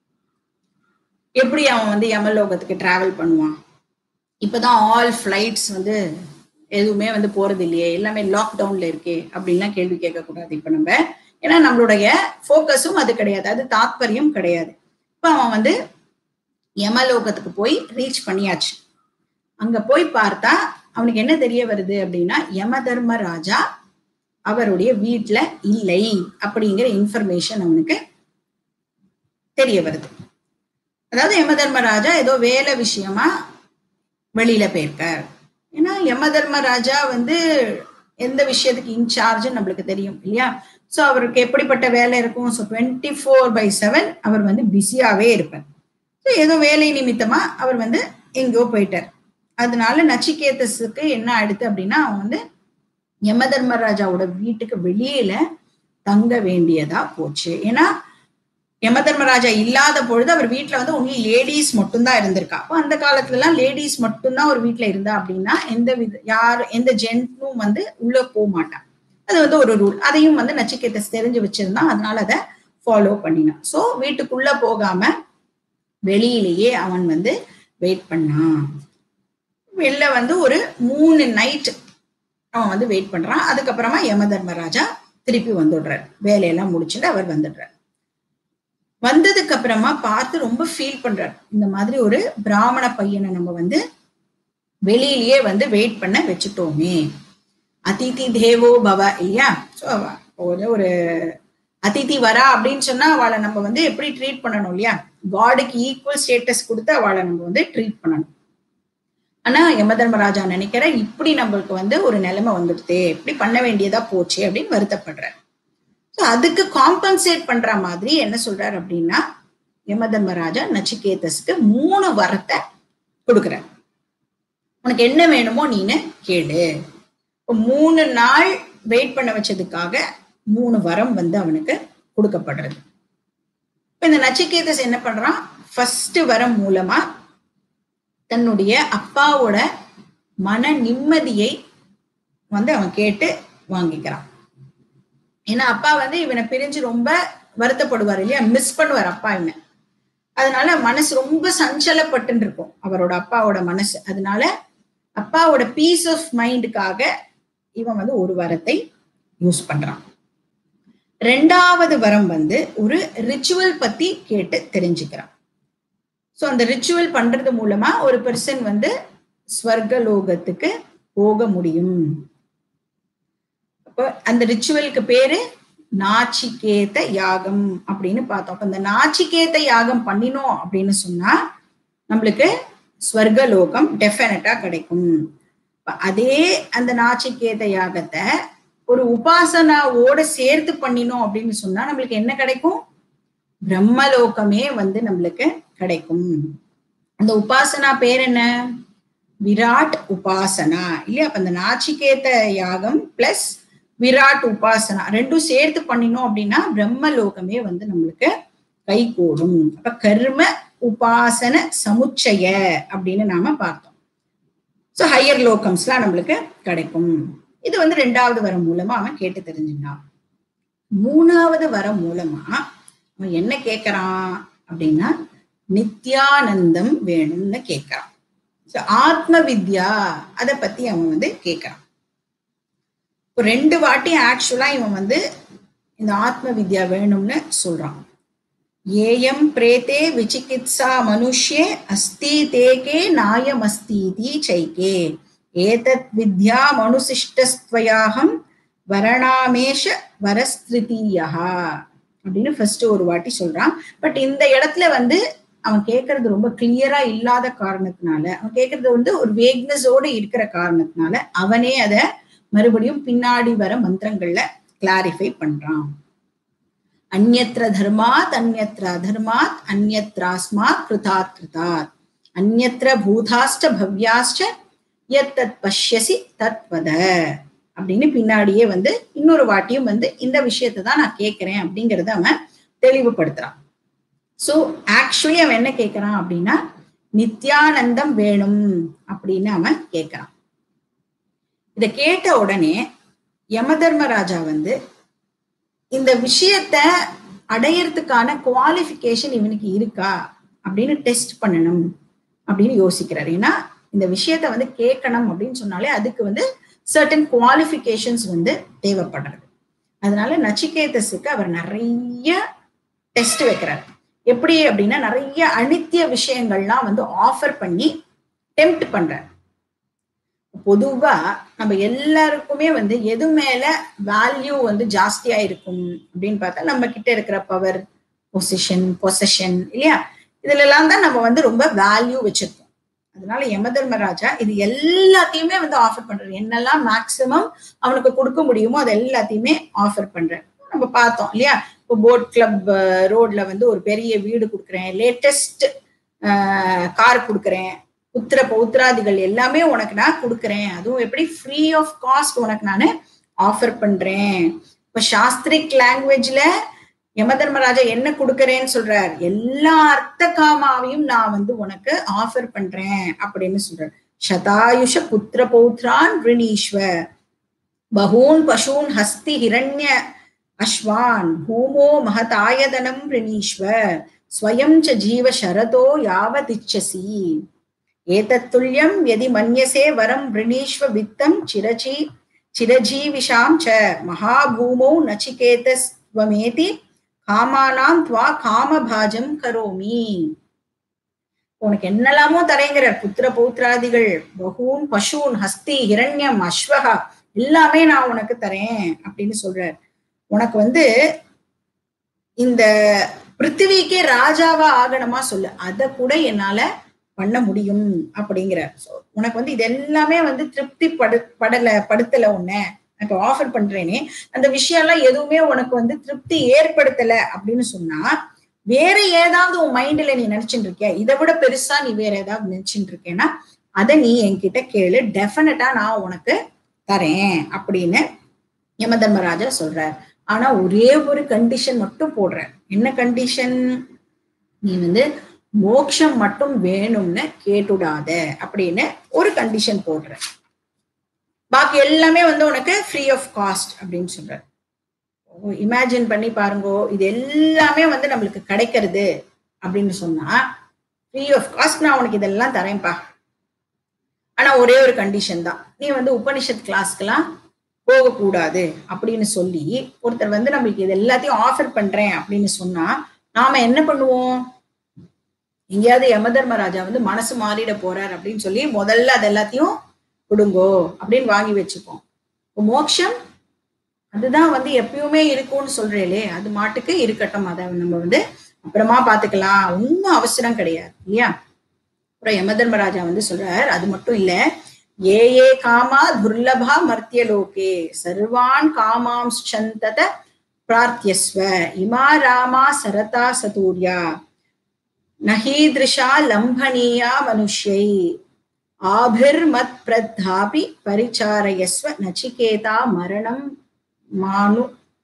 எப்படி அவன் வந்து யமலோகத்துக்கு டிராவல் பண்ணுவான் இப்பதான் ஆல் ஃபிளைட்ஸ் வந்து எதுவுமே வந்து போறது இல்லையே எல்லாமே லாக்டவுன்ல இருக்கே அப்படின்லாம் கேள்வி கேட்கக்கூடாது இப்ப நம்ம ஏன்னா நம்மளுடைய ஃபோக்கஸும் அது கிடையாது அது தாத்பரியம் கிடையாது இப்போ அவன் வந்து யமலோகத்துக்கு போய் ரீச் பண்ணியாச்சு அங்க போய் பார்த்தா அவனுக்கு என்ன தெரிய வருது அப்படின்னா யம தர்ம ராஜா அவருடைய வீட்டுல இல்லை அப்படிங்கிற இன்ஃபர்மேஷன் அவனுக்கு தெரிய வருது அதாவது யம தர்மராஜா ஏதோ வேலை விஷயமா வெளியில போயிருக்கார் ஏன்னா யம தர்மராஜா வந்து எந்த விஷயத்துக்கு இன்சார்ஜ்னு நம்மளுக்கு தெரியும் இல்லையா ஸோ அவருக்கு எப்படிப்பட்ட வேலை இருக்கும் so twenty four by seven அவர் வந்து பிஸியாவே இருப்பார் ஸோ ஏதோ வேலை நிமித்தமா அவர் வந்து எங்கேயோ போயிட்டார் அதனால நச்சிகேதஸுக்கு என்ன ஆயிடுது அப்படின்னா அவன் வந்து யம தர்மராஜாவோட வீட்டுக்கு வெளியில தங்க வேண்டியதா போச்சு ஏன்னா யம தர்மராஜா இல்லாத பொழுது அவர் வீட்டுல வந்து ஒன்லி லேடிஸ் மட்டும்தான் இருந்திருக்கா அப்போ அந்த காலத்துல எல்லாம் லேடிஸ் மட்டும்தான் ஒரு வீட்டுல இருந்தா அப்படின்னா எந்த வித யார் எந்த ஜென்ட்ஸும் வந்து உள்ள போக மாட்டான் அது வந்து ஒரு ரூல் அதையும் வந்து நச்சிகேதஸ் தெரிஞ்சு வச்சிருந்தான் அதனால அதை ஃபாலோ பண்ணினான் ஸோ வீட்டுக்குள்ள போகாம வெளியிலேயே அவன் வந்து வெயிட் பண்ணான் வெளில வந்து ஒரு மூணு நைட் அவன் வந்து வெயிட் பண்றான் அதுக்கப்புறமா யம தர்மராஜா திருப்பி வந்துடுறார் வேலையெல்லாம் முடிச்சுட்டு அவர் வந்துடுறார் வந்ததுக்கு அப்புறமா பார்த்து ரொம்ப ஃபீல் பண்றார் இந்த மாதிரி ஒரு பிராமண பையனை நம்ம வந்து வெளியிலேயே வந்து வெயிட் பண்ண வச்சுட்டோமே அதிதி தேவோ பவ இல்லையா ஸோ ஒரு அதிதி வரா அப்படின்னு சொன்னா அவளை நம்ம வந்து எப்படி ட்ரீட் பண்ணணும் இல்லையா காடுக்கு ஈக்குவல் ஸ்டேட்டஸ் கொடுத்து அவளை நம்ம வந்து ட்ரீட் பண்ணணும் ஆனா யமதர்மராஜா நினைக்கிற இப்படி நம்மளுக்கு வந்து ஒரு நிலைமை வந்துடுதே இப்படி பண்ண வேண்டியதா போச்சு அப்படின்னு வருத்தப்படுற ஸோ அதுக்கு காம்பன்சேட் பண்ற மாதிரி என்ன சொல்றாரு அப்படின்னா யமதர்மராஜா நச்சிகேதஸ்க்கு மூணு வரத்தை கொடுக்குறார் உனக்கு என்ன வேணுமோ நீனு கேளு மூணு நாள் வெயிட் பண்ண வச்சதுக்காக மூணு வரம் வந்து அவனுக்கு கொடுக்கப்படுறது இப்ப இந்த நச்சிகேதஸ் என்ன பண்றான் ஃபர்ஸ்ட் வரம் மூலமா தன்னுடைய அப்பாவோட மன நிம்மதியை வந்து அவன் கேட்டு வாங்கிக்கிறான் ஏன்னா அப்பா வந்து இவனை பிரிஞ்சு ரொம்ப வருத்தப்படுவார் இல்லையா மிஸ் பண்ணுவார் அப்பா இவனை அதனால மனசு ரொம்ப சஞ்சலப்பட்டு இருக்கும் அவரோட அப்பாவோட மனசு அதனால அப்பாவோட பீஸ் ஆஃப் மைண்டுக்காக இவன் வந்து ஒரு வரத்தை யூஸ் பண்றான் ரெண்டாவது வரம் வந்து ஒரு ரிச்சுவல் பத்தி கேட்டு தெரிஞ்சுக்கிறான் ஸோ அந்த ரிச்சுவல் பண்றது மூலமா ஒரு பர்சன் வந்து ஸ்வர்கலோகத்துக்கு போக முடியும் அப்போ அந்த ரிச்சுவலுக்கு பேரு நாச்சிகேத யாகம் அப்படின்னு பார்த்தோம் அப்ப இந்த நாச்சிகேத யாகம் பண்ணினோம் அப்படின்னு சொன்னா நம்மளுக்கு ஸ்வர்கலோகம் டெஃபினட்டா கிடைக்கும் அதே அந்த நாச்சிகேத யாகத்தை ஒரு உபாசனாவோட சேர்த்து பண்ணினோம் அப்படின்னு சொன்னா நம்மளுக்கு என்ன கிடைக்கும் பிரம்மலோகமே வந்து நம்மளுக்கு கிடைக்கும் அந்த உபாசனா பேர் என்ன விராட் உபாசனா இல்லையா அப்ப அந்த நாச்சிகேத யாகம் பிளஸ் விராட் உபாசனா ரெண்டும் சேர்த்து பண்ணினோம் அப்படின்னா பிரம்மலோகமே வந்து நம்மளுக்கு கை கூடும் அப்ப கர்ம உபாசன சமுச்சய அப்படின்னு நாம பார்த்தோம் ஸோ ஹையர் லோகம்ஸ்லாம் நம்மளுக்கு கிடைக்கும் இது வந்து ரெண்டாவது வரம் மூலமா அவன் கேட்டு தெரிஞ்சுட்டான் மூணாவது வரம் மூலமா அவன் என்ன கேட்கறான் அப்படின்னா நித்யானந்தம் வேணும்னு கேட்கறான் ஸோ ஆத்ம வித்யா அதை பத்தி அவன் வந்து கேட்கறான் இப்போ ரெண்டு வாட்டி ஆக்சுவலா இவன் வந்து இந்த ஆத்ம வித்யா வேணும்னு சொல்றான் ஏயம் பிரேத்தே விசிகித்சா மனுஷ்யே அஸ்தி தேகே நாயம் அஸ்தீதி சைகே ஏதத் வித்யா மனுசிஷ்டஸ்துவயாகம் வரணாமேஷ வரஸ்திருதியா அப்படின்னு ஃபர்ஸ்ட் ஒரு வாட்டி சொல்றான் பட் இந்த இடத்துல வந்து அவன் கேட்கறது ரொம்ப கிளியரா இல்லாத காரணத்தினால அவன் கேட்கறது வந்து ஒரு வேக்னஸோட இருக்கிற காரணத்தினால அவனே அதை மறுபடியும் பின்னாடி வர மந்திரங்கள்ல கிளாரிஃபை பண்றான் அந்நத்திர தர்மாத் அந்நத்திர அதர்மாத் அந்நத்ராஸ்மாத் கிருதாத் கிருதாத் அந்நத்திர பூதாஷ்ட பவ்யாஷ்ட எத் தத் பஷ்யசி தத்வத அப்படின்னு பின்னாடியே வந்து இன்னொரு வாட்டியும் வந்து இந்த விஷயத்தை தான் நான் கேட்கிறேன் அப்படிங்கறத அவன் தெளிவுபடுத்துறான் சோ ஆக்சுவலி அவன் என்ன கேட்கறான் அப்படின்னா நித்யானந்தம் வேணும் அப்படின்னு அவன் கேட்கறான் இத கேட்ட உடனே யமதர்மராஜா வந்து இந்த விஷயத்த அடையறதுக்கான குவாலிஃபிகேஷன் இவனுக்கு இருக்கா அப்படின்னு டெஸ்ட் பண்ணணும் அப்படின்னு யோசிக்கிறார் ஏன்னா இந்த விஷயத்த வந்து கேட்கணும் அப்படின்னு சொன்னாலே அதுக்கு வந்து சர்டன் குவாலிஃபிகேஷன்ஸ் வந்து தேவைப்படுறது அதனால நச்சிகேதஸுக்கு அவர் நிறைய டெஸ்ட் வைக்கிறார் எப்படி அப்படின்னா நிறைய அனித்திய விஷயங்கள்லாம் வந்து ஆஃபர் பண்ணி டெம்ப்ட் பண்றார் பொதுவா நம்ம எல்லாருக்குமே வந்து எது மேல வேல்யூ வந்து ஜாஸ்தியா இருக்கும் அப்படின்னு பார்த்தா நம்ம கிட்ட இருக்கிற பவர் பொசிஷன் பொசஷன் இல்லையா இதுல எல்லாம் தான் நம்ம வந்து ரொம்ப வேல்யூ வச்சிருக்கோம் அதனால யமதர்மராஜா இது எல்லாத்தையுமே வந்து ஆஃபர் பண்றாரு என்னெல்லாம் மேக்சிமம் அவனுக்கு கொடுக்க முடியுமோ அது எல்லாத்தையுமே ஆஃபர் பண்றாரு நம்ம பார்த்தோம் இல்லையா இப்போ போட் கிளப் ரோட்ல வந்து ஒரு பெரிய வீடு கொடுக்குறேன் லேட்டஸ்ட் கார் கொடுக்குறேன் புத்திர பௌத்திராதிகள் எல்லாமே உனக்கு நான் கொடுக்குறேன் அதுவும் எப்படி ஃப்ரீ ஆஃப் காஸ்ட் உனக்கு நான் ஆஃபர் பண்றேன் இப்ப சாஸ்திரிக் லாங்குவேஜ்ல யமதர்மராஜா என்ன கொடுக்கறேன்னு சொல்றார் எல்லா அர்த்த காமாவையும் நான் வந்து உனக்கு ஆஃபர் பண்றேன் அப்படின்னு சொல்றார் சதாயுஷ புத்திர பௌத்ரான் ரிணீஸ்வ பகூன் பசூன் ஹஸ்தி ஹிரண்ய அஸ்வான் பூமோ மகதாயதனம் ரிணீஸ்வ ஸ்வயம் ச ஜீவ சரதோ யாவதிச்சசி ஏதத்துல்யம் யதி மன்யசே வரம் ரிணீஸ்வ வித்தம் சிரஜி சிரஜீவிஷாம் ச மகாபூமௌ நச்சிகேதஸ்வமேதி காமானாம் துவா காமபாஜம் கரோமி உனக்கு என்னெல்லாமோ தரேங்கிற புத்திர பௌத்ராதிகள் பகூன் பசூன் ஹஸ்தி ஹிரண்யம் அஸ்வகா எல்லாமே நான் உனக்கு தரேன் அப்படின்னு சொல்றார் உனக்கு வந்து இந்த பிருத்திவிக்கே ராஜாவா ஆகணுமா சொல்லு அத கூட என்னால பண்ண முடியும் அப்படிங்கிற உனக்கு வந்து இது எல்லாமே வந்து திருப்தி படு படல படுத்தல உன்ன இப்போ ஆஃபர் பண்றேனே அந்த விஷயம் எல்லாம் எதுவுமே உனக்கு வந்து திருப்தி ஏற்படுத்தல அப்படின்னு சொன்னா வேற ஏதாவது உன் மைண்ட்ல நீ நினைச்சுட்டு இருக்கியா இதை விட பெருசா நீ வேற ஏதாவது நினைச்சுட்டு இருக்கேன்னா அதை நீ என்கிட்ட கேளு டெஃபினட்டா நான் உனக்கு தரேன் அப்படின்னு யம தர்மராஜா சொல்றார் ஆனா ஒரே ஒரு கண்டிஷன் மட்டும் போடுற என்ன கண்டிஷன் நீ வந்து மோட்சம் மட்டும் வேணும்னு கேட்டுடாத அப்படின்னு ஒரு கண்டிஷன் போடுற பாக்கி எல்லாமே வந்து உனக்கு ஃப்ரீ ஆஃப் காஸ்ட் அப்படின்னு சொல்ற இமேஜின் பண்ணி பாருங்கோ இது எல்லாமே வந்து நம்மளுக்கு கிடைக்கிறது அப்படின்னு சொன்னா ஃப்ரீ ஆஃப் காஸ்ட் நான் உனக்கு இதெல்லாம் தரேன்ப்பா ஆனா ஒரே ஒரு கண்டிஷன் தான் நீ வந்து உபனிஷத் கிளாஸ்க்கெல்லாம் போகக்கூடாது அப்படின்னு சொல்லி ஒருத்தர் வந்து நம்மளுக்கு இது எல்லாத்தையும் ஆஃபர் பண்றேன் அப்படின்னு சொன்னா நாம என்ன பண்ணுவோம் எங்கேயாவது யமதர்மராஜா வந்து மனசு மாறிட போறார் அப்படின்னு சொல்லி முதல்ல அது எல்லாத்தையும் கொடுங்கோ அப்படின்னு வாங்கி வச்சுப்போம் மோக்ஷம் அதுதான் வந்து எப்பயுமே இருக்கும்னு சொல்றேலே அது மாட்டுக்கு இருக்கட்டும் அதை நம்ம வந்து அப்புறமா பாத்துக்கலாம் ஒன்னும் அவசரம் கிடையாது இல்லையா அப்புறம் யமதர்மராஜா வந்து சொல்றார் அது மட்டும் இல்ல ஏ ஏ காமா துர்லபா மர்த்திய லோகே சர்வான் காமாம்சந்தத பிரார்த்தியஸ்வ இமா ராமா சரதா சதூர்யா நஹீதிருஷா லம்பனீயா மனுஷ்யை ஆபிர்மத் பிரத்தாபி பரிச்சாரயஸ்வ நச்சிகேதா மரணம் மானு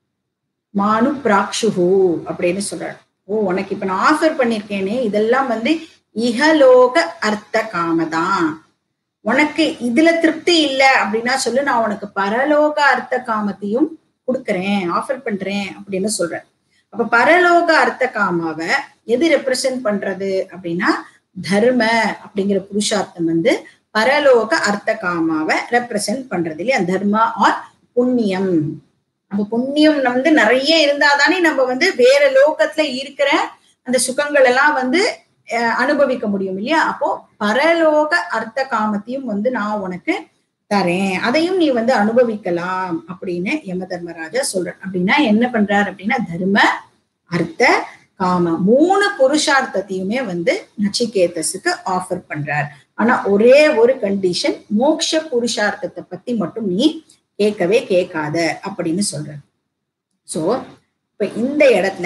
மானு பிராக்ஷுஹு அப்படின்னு சொல்றாரு ஓ உனக்கு இப்ப நான் ஆஃபர் பண்ணிருக்கேனே இதெல்லாம் வந்து இகலோக அர்த்த காமதான் உனக்கு இதுல திருப்தி இல்லை அப்படின்னா சொல்லு நான் உனக்கு பரலோக அர்த்த காமத்தையும் கொடுக்கறேன் ஆஃபர் பண்றேன் அப்படின்னு சொல்றேன் அப்ப பரலோக அர்த்த காமாவை எது ரெப்ரசன்ட் பண்றது அப்படின்னா தர்ம அப்படிங்கிற புருஷார்த்தம் வந்து பரலோக அர்த்த காமாவை ரெப்ரசன்ட் பண்றது இல்லையா தர்மா ஆர் புண்ணியம் நம்ம புண்ணியம் வந்து நிறைய இருந்தாதானே நம்ம வந்து வேற லோகத்துல இருக்கிற அந்த சுகங்கள் எல்லாம் வந்து அனுபவிக்க முடியும் இல்லையா அப்போ பரலோக அர்த்த காமத்தையும் வந்து நான் உனக்கு தரேன் அதையும் நீ வந்து அனுபவிக்கலாம் அப்படின்னு யம தர்மராஜா சொல்ற அப்படின்னா என்ன பண்றாரு அப்படின்னா தர்ம அர்த்த காம மூணு புருஷார்த்தத்தையுமே வந்து நச்சிகேதஸுக்கு ஆஃபர் பண்றார் ஆனா ஒரே ஒரு கண்டிஷன் மோக்ஷ புருஷார்த்தத்தை பத்தி மட்டும் நீ கேட்கவே கேட்காத அப்படின்னு சொல்ற சோ இப்ப இந்த இடத்துல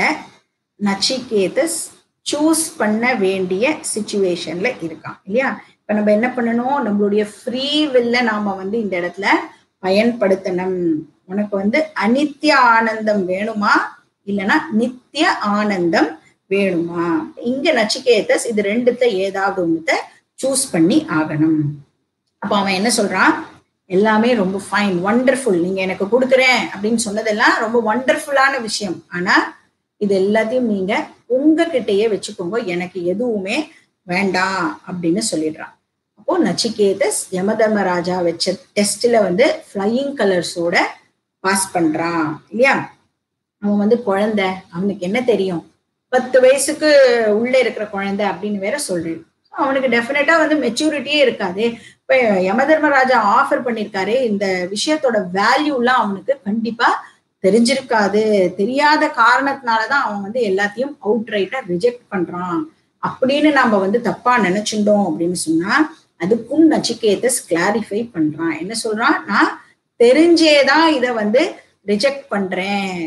நச்சிகேதஸ் சூஸ் பண்ண வேண்டிய சுச்சுவேஷன்ல இருக்கான் இல்லையா இப்ப நம்ம என்ன பண்ணணும் நம்மளுடைய ஃப்ரீ வில்ல நாம வந்து இந்த இடத்துல பயன்படுத்தணும் உனக்கு வந்து அனித்திய ஆனந்தம் வேணுமா இல்லைன்னா நித்திய ஆனந்தம் வேணுமா இங்க நச்சிகேதஸ் இது ரெண்டுத்த ஏதாவது ஒண்ணுத்த சூஸ் பண்ணி ஆகணும் அப்ப அவன் என்ன சொல்றான் எல்லாமே ரொம்ப ஃபைன் ஒண்டர்ஃபுல் நீங்க எனக்கு கொடுக்குறேன் அப்படின்னு சொன்னதெல்லாம் ரொம்ப ஒண்டர்ஃபுல்லான விஷயம் ஆனா இது எல்லாத்தையும் நீங்க உங்ககிட்டயே வச்சுக்கோங்க எனக்கு எதுவுமே வேண்டாம் அப்படின்னு சொல்லிடுறான் அப்போ நச்சிகேதஸ் யமதர்மராஜா வச்ச டெஸ்ட்ல வந்து ஃப்ளையிங் கலர்ஸோட பாஸ் பண்றான் இல்லையா அவன் வந்து குழந்தை அவனுக்கு என்ன தெரியும் பத்து வயசுக்கு உள்ள இருக்கிற குழந்தை அப்படின்னு வேற சொல்றேன் அவனுக்கு டெஃபினட்டா வந்து மெச்சூரிட்டியே இருக்காது இப்ப யமதர்மராஜா ஆஃபர் பண்ணிருக்காரு இந்த விஷயத்தோட வேல்யூலாம் அவனுக்கு கண்டிப்பா தெரிஞ்சிருக்காது தெரியாத காரணத்தினாலதான் அவன் வந்து எல்லாத்தையும் அவுட் ரைட்டா ரிஜெக்ட் பண்றான் அப்படின்னு நம்ம வந்து தப்பா நினைச்சுட்டோம் அப்படின்னு சொன்னா அதுக்கும் நச்சிகேதஸ் கிளாரிஃபை பண்றான் என்ன சொல்றான் நான் தெரிஞ்சேதான் இத வந்து ரிஜெக்ட் பண்றேன்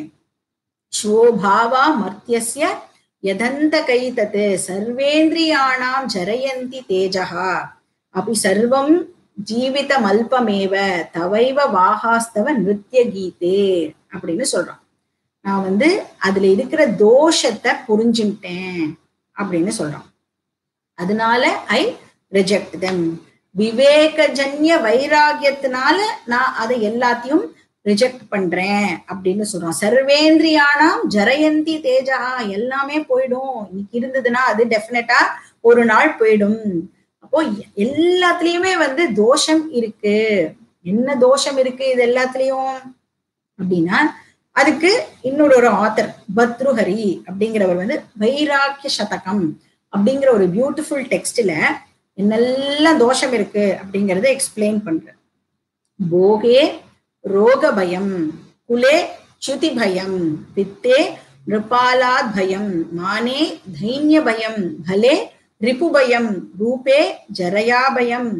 ஸ்வோபாவா மர்த்தியஸ்ய யதந்த கைதத் சர்வேந்திரியாணாம் ஜரயந்தி தேஜகா அப்படி சர்வம் ஜீவிதம் அல்பமேவ தவைவ வாகாஸ்தவ நிருத்திய கீதே அப்படின்னு சொல்றான் நான் வந்து அதுல இருக்கிற தோஷத்தை புரிஞ்சுட்டேன் அப்படின்னு சொல்றான் அதனால ஐ ரிஜெக்ட் தெம் விவேகஜன்ய வைராகியத்தினால நான் அதை எல்லாத்தையும் ரிஜெக்ட் பண்றேன் அப்படின்னு சொல்றான் சர்வேந்திரியானாம் ஜரயந்தி தேஜா எல்லாமே போயிடும் இன்னைக்கு இருந்ததுன்னா அது டெஃபினட்டா ஒரு நாள் போயிடும் அப்போ எல்லாத்துலயுமே வந்து தோஷம் இருக்கு என்ன தோஷம் இருக்கு இது எல்லாத்துலயும் அப்படின்னா அதுக்கு இன்னொரு ஒரு ஆத்தர் பத்ருஹரி அப்படிங்கிறவர் வந்து வைராக்கிய சதகம் அப்படிங்கிற ஒரு பியூட்டிஃபுல் டெக்ஸ்ட்ல என்னெல்லாம் தோஷம் இருக்கு அப்படிங்கறத எக்ஸ்பிளைன் பண்ற போகே ரோக பயம் குலே சுதி பயம் வித்தே நிருபாலாத் பயம் மானே தைன்ய பயம் பலே ரிபு பயம் ரூபே ஜரயா பயம்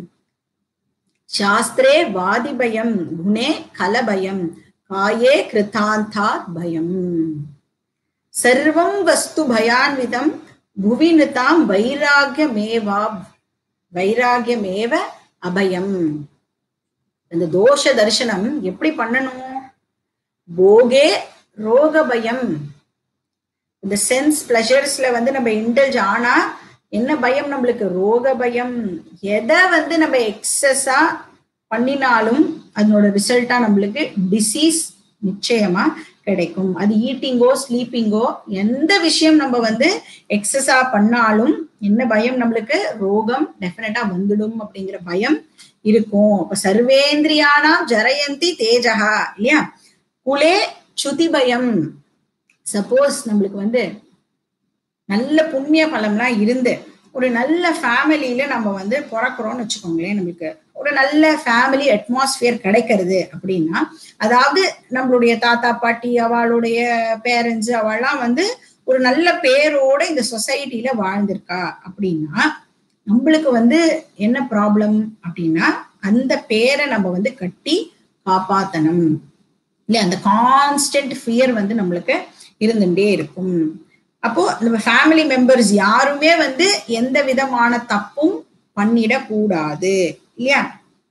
சாஸ்திரே வாதி பயம் குணே கலபயம் காயே கிருதாந்தாத் பயம் சர்வம் வஸ்து பயான்விதம் புவி நிதாம் வைராகியமேவா வைராகியமேவ அபயம் இந்த தோஷ தரிசனம் எப்படி பண்ணணும் போகே ரோக பயம் இந்த சென்ஸ் பிளஷர்ஸ்ல வந்து நம்ம இன்டெல்ஜ் ஆனா என்ன பயம் நம்மளுக்கு ரோக பயம் எதை வந்து நம்ம எக்ஸஸா பண்ணினாலும் அதனோட ரிசல்ட்டா நம்மளுக்கு டிசீஸ் நிச்சயமா கிடைக்கும் அது ஈட்டிங்கோ ஸ்லீப்பிங்கோ எந்த விஷயம் நம்ம வந்து எக்ஸஸா பண்ணாலும் என்ன பயம் நம்மளுக்கு ரோகம் டெஃபினட்டா வந்துடும் அப்படிங்கிற பயம் இருக்கும் அப்ப சர்வேந்திரியானா ஜரயந்தி தேஜகா இல்லையா குலே சுதி பயம் சப்போஸ் நம்மளுக்கு வந்து நல்ல புண்ணிய பலம்லாம் இருந்து ஒரு நல்ல ஃபேமிலியில நம்ம வந்து பிறக்கிறோம்னு வச்சுக்கோங்களேன் நம்மளுக்கு ஒரு நல்ல ஃபேமிலி அட்மாஸ்பியர் கிடைக்கிறது அப்படின்னா அதாவது நம்மளுடைய தாத்தா பாட்டி அவளுடைய பேரண்ட்ஸ் அவள்லாம் வந்து ஒரு நல்ல பேரோட இந்த சொசைட்டில வாழ்ந்திருக்கா அப்படின்னா நம்மளுக்கு வந்து என்ன ப்ராப்ளம் அப்படின்னா அந்த பேரை நம்ம வந்து கட்டி காப்பாத்தணும் இல்ல அந்த கான்ஸ்டன்ட் ஃபியர் வந்து நம்மளுக்கு இருந்துட்டே இருக்கும் அப்போ நம்ம ஃபேமிலி மெம்பர்ஸ் யாருமே வந்து எந்த விதமான தப்பும் பண்ணிடக்கூடாது இல்லையா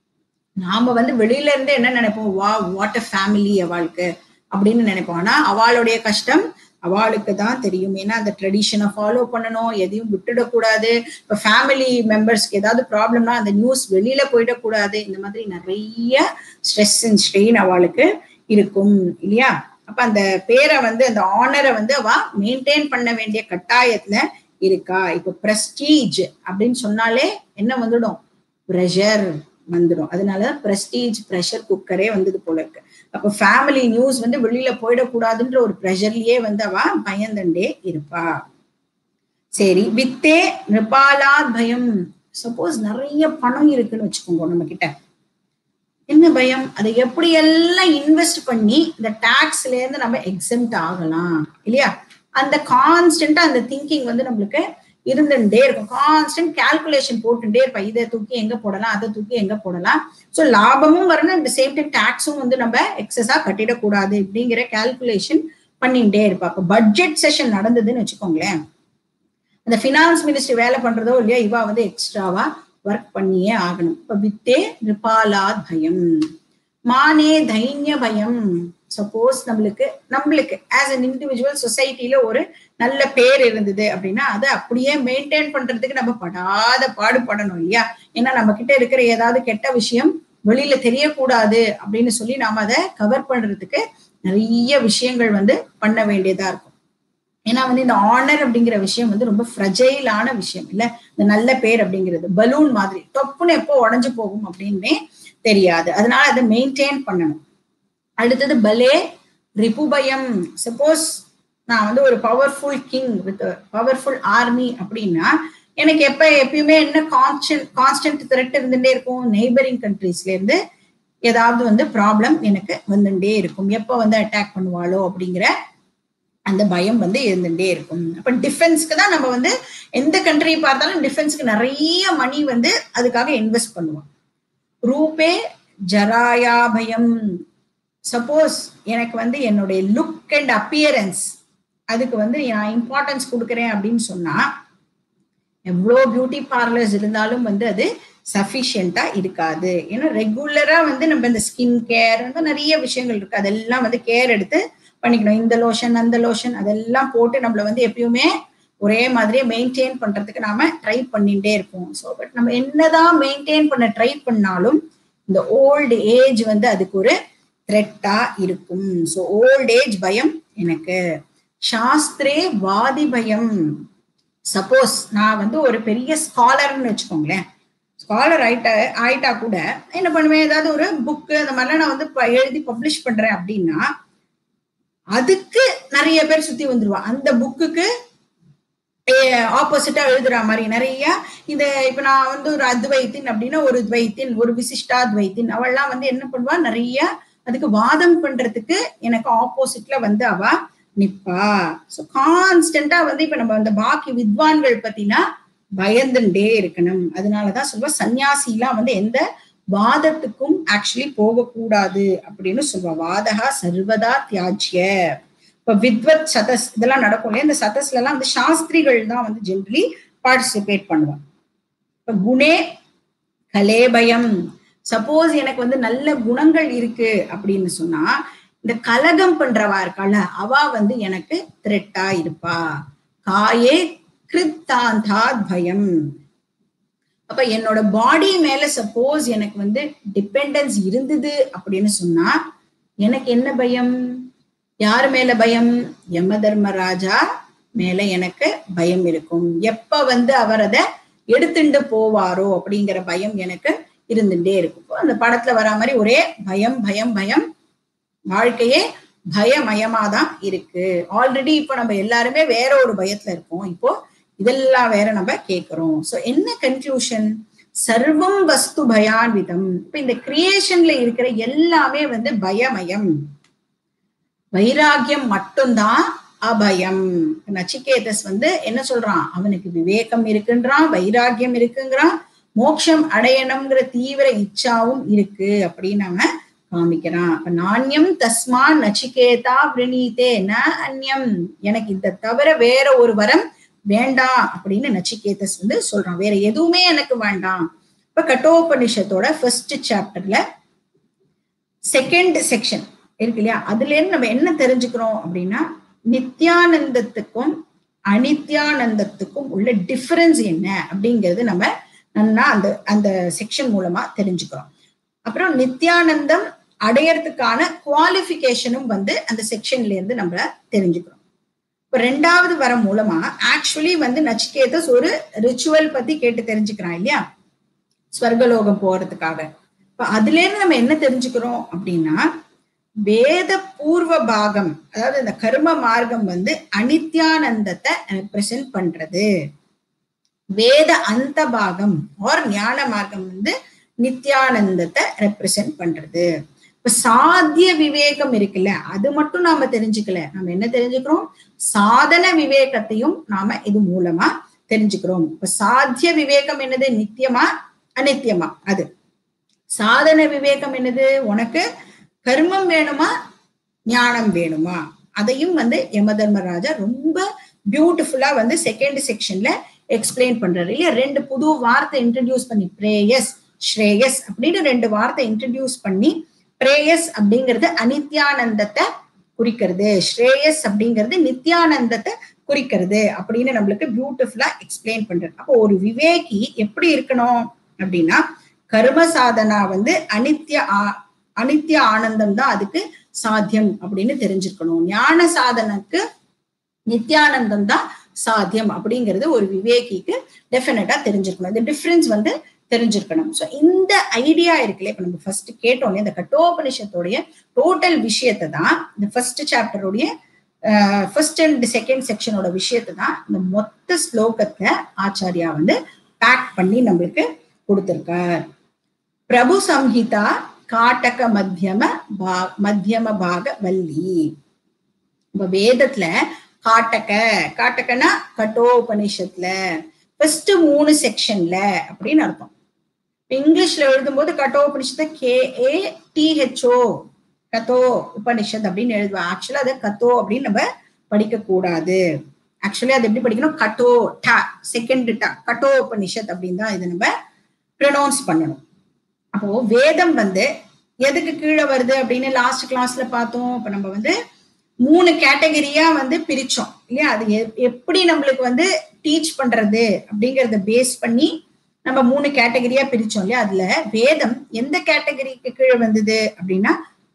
நாம வந்து வெளியில இருந்து என்ன நினைப்போம் வா வாட் அ ஃபேமிலி அவளுக்கு அப்படின்னு நினைப்போம் ஆனா அவளுடைய கஷ்டம் அவளுக்கு தான் தெரியும் ஏன்னா அந்த ட்ரெடிஷனை ஃபாலோ பண்ணணும் எதையும் விட்டுடக்கூடாது இப்போ ஃபேமிலி மெம்பர்ஸ்க்கு ஏதாவது ப்ராப்ளம்னா அந்த நியூஸ் வெளியில போயிடக்கூடாது இந்த மாதிரி நிறைய ஸ்ட்ரெஸ் அண்ட் ஸ்ட்ரெயின் அவளுக்கு இருக்கும் இல்லையா அப்ப அந்த பேரை வந்து அந்த ஆனரை வந்து அவ மெயின்டைன் பண்ண வேண்டிய கட்டாயத்துல இருக்கா இப்போ பிரஸ்டீஜ் அப்படின்னு சொன்னாலே என்ன வந்துடும் ப்ரெஷர் வந்துடும் அதனால பிரஸ்டீஜ் ப்ரெஷர் குக்கரே வந்தது போல இருக்கு அப்ப ஃபேமிலி நியூஸ் வந்து வெளியில போயிடக்கூடாதுன்ற ஒரு ப்ரெஷர்லயே வந்து அவ பயந்துண்டே இருப்பா சரி வித்தே நிருபாலா பயம் சப்போஸ் நிறைய பணம் இருக்குன்னு வச்சுக்கோங்க நம்ம கிட்ட என்ன பயம் அதை எப்படி எல்லாம் இன்வெஸ்ட் பண்ணி இந்த டாக்ஸ்ல இருந்து நம்ம எக்ஸம்ட் ஆகலாம் இல்லையா அந்த கான்ஸ்டன்டா அந்த திங்கிங் வந்து நம்மளுக்கு இருந்துட்டே இருக்கும் கான்ஸ்டன்ட் கால்குலேஷன் போட்டுட்டே இருப்பா இதை தூக்கி எங்க போடலாம் அதை தூக்கி எங்க போடலாம் ஸோ லாபமும் வரணும் அட் சேம் டைம் டாக்ஸும் வந்து நம்ம எக்ஸஸா கட்டிடக்கூடாது அப்படிங்கிற கால்குலேஷன் பண்ணிட்டே இருப்பா இப்போ பட்ஜெட் செஷன் நடந்ததுன்னு வச்சுக்கோங்களேன் அந்த ஃபினான்ஸ் மினிஸ்ட்ரி வேலை பண்றதோ இல்லையா இவா வந்து எக்ஸ்ட்ராவா ஒர்க் பண்ணியே ஆகணும் இப்ப வித்தே நிருபாலாத் பயம் மானே தைன்ய பயம் சப்போஸ் நம்மளுக்கு நம்மளுக்கு ஆஸ் அன் இண்டிவிஜுவல் சொசைட்டில ஒரு நல்ல பேர் இருந்தது அப்படின்னா அதை அப்படியே மெயின்டைன் பண்றதுக்கு நம்ம படாத பாடுபடணும் இல்லையா ஏன்னா நம்ம கிட்ட இருக்கிற ஏதாவது கெட்ட விஷயம் வெளியில தெரியக்கூடாது அப்படின்னு சொல்லி நாம அதை கவர் பண்றதுக்கு நிறைய விஷயங்கள் வந்து பண்ண வேண்டியதா இருக்கும் ஏன்னா வந்து இந்த ஆனர் அப்படிங்கிற விஷயம் வந்து ரொம்ப ஃப்ரஜைலான விஷயம் இல்ல இந்த நல்ல பேர் அப்படிங்கிறது பலூன் மாதிரி தொப்புன்னு எப்போ உடஞ்சு போகும் அப்படின்னே தெரியாது அதனால அதை மெயின்டைன் பண்ணணும் அடுத்தது பலே ரிபுபயம் சப்போஸ் நான் வந்து ஒரு powerful king with powerful army அப்படின்னா எனக்கு எப்ப எப்பயுமே என்ன கான்ஸ்டன்ட் கான்ஸ்டன்ட் த்ரெட் இருந்துட்டே இருக்கும் நெய்பரிங் கண்ட்ரீஸ்ல இருந்து ஏதாவது வந்து ப்ராப்ளம் எனக்கு வந்துட்டே இருக்கும் எப்ப வந்து அட்டாக் பண்ணுவாளோ அப்படிங்கிற அந்த பயம் வந்து இருந்துட்டே இருக்கும் அப்ப டிஃபென்ஸ்க்கு தான் நம்ம வந்து எந்த கண்ட்ரி பார்த்தாலும் டிஃபென்ஸ்க்கு நிறைய மணி வந்து அதுக்காக இன்வெஸ்ட் பண்ணுவோம் ரூபே ஜராயா பயம் சப்போஸ் எனக்கு வந்து என்னுடைய லுக் அண்ட் அப்பியரன்ஸ் அதுக்கு வந்து நான் இம்பார்ட்டன்ஸ் கொடுக்குறேன் அப்படின்னு சொன்னா எவ்வளோ பியூட்டி பார்லர்ஸ் இருந்தாலும் வந்து அது சஃபிஷியண்டா இருக்காது ஏன்னா ரெகுலரா வந்து நம்ம இந்த ஸ்கின் கேர் வந்து நிறைய விஷயங்கள் இருக்கு அதெல்லாம் வந்து கேர் எடுத்து பண்ணிக்கணும் இந்த லோஷன் அந்த லோஷன் அதெல்லாம் போட்டு நம்மள வந்து எப்பயுமே ஒரே மாதிரியே மெயின்டைன் பண்றதுக்கு நாம ட்ரை பண்ணிட்டே இருப்போம் ஸோ பட் நம்ம என்னதான் மெயின்டைன் பண்ண ட்ரை பண்ணாலும் இந்த ஓல்டு ஏஜ் வந்து அதுக்கு ஒரு த்ரெட்டா இருக்கும் ஸோ ஓல்ட் ஏஜ் பயம் எனக்கு சாஸ்திரே வாதி பயம் சப்போஸ் நான் வந்து ஒரு பெரிய ஸ்காலர்னு வச்சுக்கோங்களேன் ஸ்காலர் ஆயிட்டா ஆயிட்டா கூட என்ன பண்ணுவேன் ஏதாவது ஒரு புக்கு அந்த மாதிரிலாம் நான் வந்து ப- எழுதி பப்ளிஷ் பண்றேன் அப்படின்னா அதுக்கு நிறைய பேர் சுத்தி வந்துருவா அந்த புக்குக்கு ஆப்போசிட்டா எழுதுற மாதிரி நிறைய இந்த இப்ப நான் வந்து ஒரு அத்வைத்தின் அப்படின்னா ஒரு துவைத்தின் ஒரு விசிஷ்டா துவைத்தின் அவள்லாம் வந்து என்ன பண்ணுவா நிறைய அதுக்கு வாதம் பண்றதுக்கு எனக்கு ஆப்போசிட்ல வந்து அவ நிப்பா சோ கான்ஸ்டன்டா வந்து இப்ப நம்ம அந்த பாக்கி வித்வான்கள் பத்தினா பயந்துட்டே இருக்கணும் அதனாலதான் சொல்லுவா சன்னியாசிலாம் வந்து எந்த வாதத்துக்கும் ஆக்சுவலி போகக்கூடாது அப்படின்னு சொல்லுவா வாதகா சர்வதா தியாஜ்ய இப்ப வித்வத் சதஸ் இதெல்லாம் நடக்கும் இல்லையா இந்த சதஸ்ல எல்லாம் வந்து சாஸ்திரிகள் தான் வந்து ஜென்ரலி பார்ட்டிசிபேட் பண்ணுவாங்க இப்ப குணே கலேபயம் சப்போஸ் எனக்கு வந்து நல்ல குணங்கள் இருக்கு அப்படின்னு சொன்னா இந்த கலகம் பண்றவா இருக்கால அவ வந்து எனக்கு த்ரெட்டா இருப்பா காயே கிருத்தாந்தாத் பயம் அப்ப என்னோட பாடி மேல சப்போஸ் எனக்கு வந்து டிபெண்டன்ஸ் இருந்தது அப்படின்னு சொன்னா எனக்கு என்ன பயம் யார் மேல பயம் யம தர்மராஜா மேல எனக்கு பயம் இருக்கும் எப்ப வந்து அவர் அதை எடுத்துட்டு போவாரோ அப்படிங்கிற பயம் எனக்கு இருந்துட்டே இருக்கும் இப்போ அந்த படத்துல வரா மாதிரி ஒரே பயம் பயம் பயம் வாழ்க்கையே பயமயமா தான் இருக்கு ஆல்ரெடி இப்போ நம்ம எல்லாருமே வேற ஒரு பயத்துல இருக்கோம் இப்போ இதெல்லாம் வேற நம்ம கேட்கிறோம் சோ என்ன கன்க்ளூஷன் சர்வம் வஸ்து பயான்விதம் இப்ப இந்த கிரியேஷன்ல இருக்கிற எல்லாமே வந்து பயமயம் வைராகியம் மட்டும்தான் அபயம் நச்சிகேதஸ் வந்து என்ன சொல்றான் அவனுக்கு விவேகம் இருக்குன்றான் வைராகியம் இருக்குங்கிறான் மோட்சம் அடையணுங்கிற தீவிர இச்சாவும் இருக்கு அப்படின்னு அவன் காமிக்கிறான் அப்ப நாண்யம் தஸ்மா நச்சிகேதா பிரணீதே ந அந்யம் எனக்கு இதை தவிர வேற ஒரு வரம் வேண்டாம் அப்படின்னு நச்சிகேதஸ் வந்து சொல்றான் வேற எதுவுமே எனக்கு வேண்டாம் இப்ப கட்டோபனிஷத்தோட ஃபர்ஸ்ட் சாப்டர்ல செகண்ட் செக்ஷன் இருக்கு இல்லையா அதுல இருந்து நம்ம என்ன தெரிஞ்சுக்கிறோம் அப்படின்னா நித்யானந்தத்துக்கும் அனித்யானந்தத்துக்கும் உள்ள டிஃபரன்ஸ் என்ன அப்படிங்கிறது நம்ம நல்லா அந்த அந்த செக்ஷன் மூலமா தெரிஞ்சுக்கிறோம் அப்புறம் நித்யானந்தம் அடையறதுக்கான குவாலிஃபிகேஷனும் வந்து அந்த செக்ஷன்ல இருந்து நம்ம தெரிஞ்சுக்கிறோம் இப்ப ரெண்டாவது வரம் மூலமா ஆக்சுவலி வந்து நச்சிகேதஸ் ஒரு ரிச்சுவல் பத்தி கேட்டு தெரிஞ்சுக்கிறான் இல்லையா ஸ்வர்கலோகம் போறதுக்காக இப்ப அதுல இருந்து நம்ம என்ன தெரிஞ்சுக்கிறோம் அப்படின்னா வேத பூர்வ பாகம் அதாவது இந்த கர்ம மார்க்கம் வந்து அனித்யானந்தத்தை ரெப்ரசென்ட் பண்றது வேத அந்த பாகம் ஆர் ஞான மார்க்கம் வந்து நித்யானந்தத்தை ரெப்ரசென்ட் பண்றது இப்ப சாத்திய விவேகம் இருக்குல்ல அது மட்டும் நாம தெரிஞ்சுக்கல நம்ம என்ன தெரிஞ்சுக்கிறோம் சாதன விவேகத்தையும் நாம இது மூலமா தெரிஞ்சுக்கிறோம் இப்ப சாத்திய விவேகம் என்னது நித்தியமா அனித்தியமா அது சாதன விவேகம் என்னது உனக்கு கர்மம் வேணுமா ஞானம் வேணுமா அதையும் வந்து யம தர்மராஜா ரொம்ப பியூட்டிஃபுல்லா வந்து செகண்ட் செக்ஷன்ல எக்ஸ்பிளைன் பண்றாரு இல்லையா ரெண்டு புது வார்த்தை இன்ட்ரடியூஸ் பண்ணி பிரேயஸ் ஸ்ரேயஸ் அப்படின்னு ரெண்டு வார்த்தை இன்ட்ரடியூஸ் பண்ணி பிரேயஸ் அப்படிங்கிறது அனித்யானந்தத்தை குறிக்கிறது ஸ்ரேயஸ் அப்படிங்கிறது நித்யானந்தத்தை குறிக்கிறது அப்படின்னு நம்மளுக்கு பியூட்டிஃபுல்லா எக்ஸ்பிளைன் பண்றது அப்போ ஒரு விவேகி எப்படி இருக்கணும் அப்படின்னா கர்ம சாதனா வந்து அனித்ய அனித்ய ஆனந்தம் தான் அதுக்கு சாத்தியம் அப்படின்னு தெரிஞ்சிருக்கணும் ஞான சாதனுக்கு நித்யானந்தம் தான் சாத்தியம் அப்படிங்கிறது ஒரு விவேகிக்கு டெஃபினட்டா தெரிஞ்சிருக்கணும் இந்த டிஃபரன்ஸ் வந்து தெரிஞ்சிருக்கணும் ஸோ இந்த ஐடியா இருக்குல்ல இப்ப நம்ம ஃபர்ஸ்ட் கேட்டோம் இந்த கட்டோபனிஷத்தோடைய டோட்டல் விஷயத்தை தான் இந்த ஃபர்ஸ்ட் சாப்டருடைய ஃபர்ஸ்ட் அண்ட் செகண்ட் செக்ஷனோட விஷயத்தை தான் இந்த மொத்த ஸ்லோகத்தை ஆச்சாரியா வந்து பேக் பண்ணி நம்மளுக்கு கொடுத்திருக்கார் பிரபு சம்ஹிதா காட்டக மத்தியம பா மத்தியம பாக வள்ளி இப்ப வேதத்துல காட்டக காட்டகனா கட்டோபனிஷத்துல ஃபர்ஸ்ட் மூணு செக்ஷன்ல அப்படின்னு அர்த்தம் இங்கிலீஷ்ல எழுதும்போது கட்டோபனிஷத்தை K A T H O Katho Upanishad அப்படின்னு எழுதுவா ஆக்சுவலா அதை கத்தோ அப்படின்னு நம்ம படிக்க கூடாது ஆக்சுவலி அது எப்படி படிக்கணும் கட்டோ டா செகண்ட் டா கட்டோ உபனிஷத் அப்படின்னு தான் இதை நம்ம ப்ரொனவுன்ஸ் பண்ணணும் அப்போ வேதம் வந்து எதுக்கு கீழே வருது அப்படின்னு லாஸ்ட் கிளாஸ்ல பார்த்தோம் இப்ப நம்ம வந்து மூணு கேட்டகரியா வந்து பிரிச்சோம் இல்லையா அது எப்படி நம்மளுக்கு வந்து டீச் பண்றது அப்படிங்கறத பேஸ் பண்ணி நம்ம மூணு கேட்டகரியா பிரிச்சோம் இல்லையா அதுல வேதம் எந்த கேட்டகரிக்கு கீழே வந்தது அப்படின்னா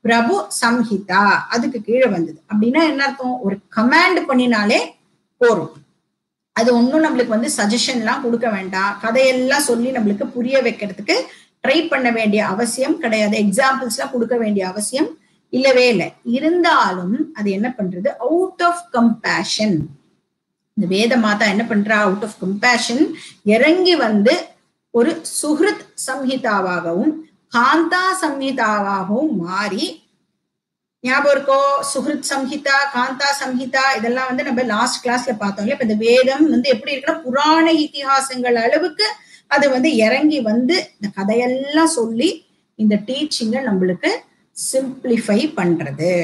பிரபு சம்ஹிதா அதுக்கு கீழே வந்தது அப்படின்னா என்ன அர்த்தம் ஒரு கமாண்ட் பண்ணினாலே போறோம் அது ஒன்றும் நம்மளுக்கு வந்து சஜஷன்லாம் கொடுக்க வேண்டாம் கதையெல்லாம் சொல்லி நம்மளுக்கு புரிய வைக்கிறதுக்கு ட்ரை பண்ண வேண்டிய அவசியம் கிடையாது எக்ஸாம்பிள்ஸ்லாம் கொடுக்க வேண்டிய அவசியம் இல்லவே இல்லை இருந்தாலும் அது என்ன பண்றது அவுட் ஆஃப் கம்பேஷன் இந்த வேத மாதா என்ன பண்றா அவுட் ஆஃப் கம்பேஷன் இறங்கி வந்து ஒரு சுஹிருத் சம்ஹிதாவாகவும் காந்தா சம்ஹிதாவாகவும் மாறி ஞாபகம் இருக்கோ சுஹிருத் சம்ஹிதா காந்தா சம்ஹிதா இதெல்லாம் வந்து நம்ம லாஸ்ட் கிளாஸ்ல பார்த்தோம் இப்ப இந்த வேதம் வந்து எப்படி இருக்குன்னா புராண இத்திஹாசங்கள் அளவுக்கு அது வந்து இறங்கி வந்து இந்த கதையெல்லாம் சொல்லி இந்த டீச்சிங்கை நம்மளுக்கு சிம்பிளிஃபை பண்றது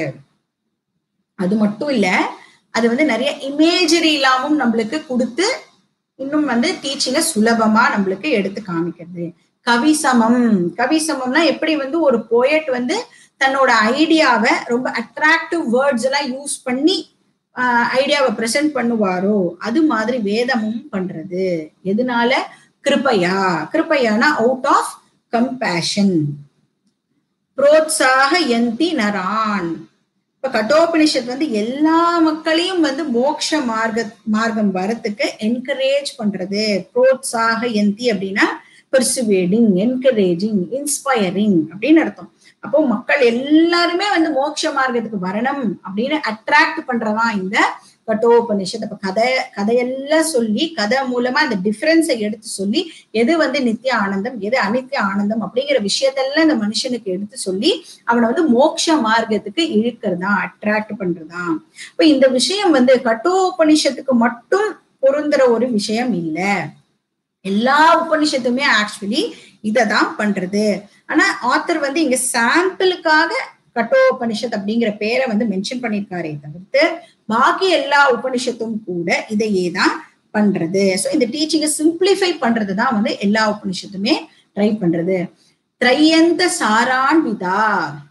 அது மட்டும் இல்ல அது வந்து நிறைய இமேஜரி இல்லாமும் நம்மளுக்கு கொடுத்து இன்னும் வந்து டீச்சிங்கை சுலபமா நம்மளுக்கு எடுத்து காமிக்கிறது கவிசமம் கவிசமம்னா எப்படி வந்து ஒரு போயட் வந்து தன்னோட ஐடியாவை ரொம்ப அட்ராக்டிவ் வேர்ட்ஸ் எல்லாம் யூஸ் பண்ணி ஐடியாவை பிரசன்ட் பண்ணுவாரோ அது மாதிரி வேதமும் பண்றது எதனால கிருப்பையா கிருப்பையானா அவுட் ஆஃப் கம்பேஷன் புரோத்சாக எந்தி நரான் இப்ப கட்டோபனிஷத் வந்து எல்லா மக்களையும் வந்து மோக்ஷ மார்க்க மார்க்கம் வரத்துக்கு என்கரேஜ் பண்றது புரோத்சாக எந்தி அப்படின்னா பெர்சுவேடிங் என்கரேஜிங் இன்ஸ்பயரிங் அப்படின்னு அர்த்தம் அப்போ மக்கள் எல்லாருமே வந்து மோட்ச மார்க்கத்துக்கு வரணும் அப்படின்னு அட்ராக்ட் பண்றதா இந்த கட்டோபனிஷத் அப்ப கதை கதையெல்லாம் சொல்லி கதை மூலமா அந்த டிஃபரன்ஸை எடுத்து சொல்லி எது வந்து நித்திய ஆனந்தம் எது அனித்திய ஆனந்தம் அப்படிங்கிற விஷயத்தெல்லாம் இந்த மனுஷனுக்கு எடுத்து சொல்லி அவனை வந்து மோட்ச மார்க்கத்துக்கு இழுக்கிறதா அட்ராக்ட் பண்றதா இப்ப இந்த விஷயம் வந்து கட்டோபனிஷத்துக்கு மட்டும் பொருந்துற ஒரு விஷயம் இல்லை எல்லா உபனிஷத்துமே ஆக்சுவலி இதை தான் பண்றது ஆனா ஆத்தர் வந்து இங்க சாம்பிளுக்காக கட்டோபனிஷத் அப்படிங்கிற பேரை வந்து மென்ஷன் பண்ணியிருக்காரே தவிர்த்து பாக்கி எல்லா உபனிஷத்தும் கூட இதையே தான் பண்றது ஸோ இந்த டீச்சிங்கை சிம்பிளிஃபை பண்றது தான் வந்து எல்லா உபனிஷத்துமே ட்ரை பண்றது திரையந்த சாரான்விதா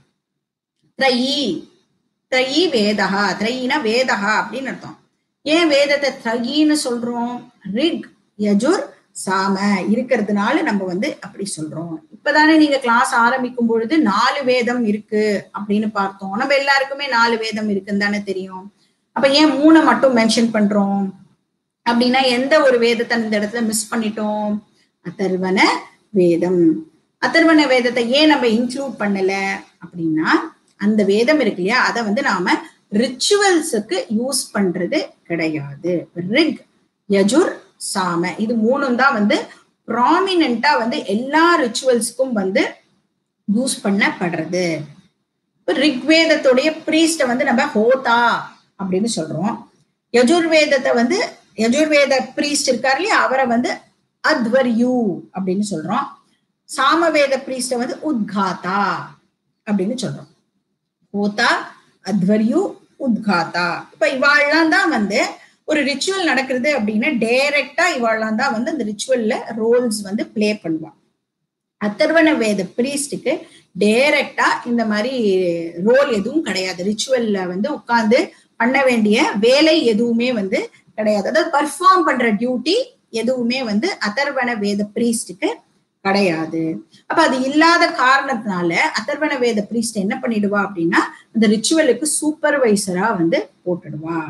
த்ரயி த்ரயி வேதகா த்ரயினா வேதகா அப்படின்னு அர்த்தம் ஏன் வேதத்தை த்ரயின்னு சொல்றோம் ரிக் யஜுர் சாம இருக்கிறதுனால நம்ம வந்து அப்படி சொல்றோம் இப்பதானே நீங்க கிளாஸ் ஆரம்பிக்கும் பொழுது நாலு வேதம் இருக்கு அப்படின்னு பார்த்தோம் நம்ம எல்லாருக்குமே நாலு வேதம் இருக்குன்னு தானே தெரியும் அப்ப ஏன் மூணை மட்டும் மென்ஷன் பண்றோம் அப்படின்னா எந்த ஒரு வேதத்தை இந்த இடத்துல மிஸ் பண்ணிட்டோம் அதர்வன வேதம் அதர்வன வேதத்தை ஏன் நம்ம இன்க்ளூட் பண்ணல அப்படின்னா அந்த வேதம் இருக்கு இல்லையா அதை வந்து நாம ரிச்சுவல்ஸுக்கு யூஸ் பண்றது கிடையாது ரிக் யஜுர் சாம இது மூணும் தான் வந்து ப்ராமினண்டா வந்து எல்லா ரிச்சுவல்ஸ்க்கும் வந்து யூஸ் பண்ணப்படுறது ரிக்வேதத்துடைய பிரீஸ்ட வந்து நம்ம ஹோதா அப்படின்னு சொல்றோம் யஜுர்வேதத்தை வந்து யஜுர்வேத பிரீஸ்ட் இருக்கார் இல்லையா அவரை வந்து அத்வர்யூ அப்படின்னு சொல்றோம் சாமவேத பிரீஸ்ட வந்து உத்காத்தா அப்படின்னு சொல்றோம் ஹோதா அத்வர்யூ உத்காத்தா இப்ப இவாள்லாம் தான் வந்து ஒரு ரிச்சுவல் நடக்கிறது அப்படின்னா டைரக்டா இவாள்லாம் தான் வந்து அந்த ரிச்சுவல்ல ரோல்ஸ் வந்து பிளே பண்ணுவான் அத்தர்வன வேத பிரீஸ்டுக்கு டைரக்டா இந்த மாதிரி ரோல் எதுவும் கிடையாது ரிச்சுவல்ல வந்து உட்கார்ந்து பண்ண வேண்டிய வேலை எதுவுமே வந்து கிடையாது அதாவது பர்ஃபார்ம் பண்ற டியூட்டி எதுவுமே வந்து அதர்வன வேத பிரீஸ்டுக்கு கிடையாது அப்ப அது இல்லாத காரணத்தினால அதர்வன வேத பிரீஸ்ட் என்ன பண்ணிடுவா அப்படின்னா அந்த ரிச்சுவலுக்கு சூப்பர்வைசரா வந்து போட்டுடுவா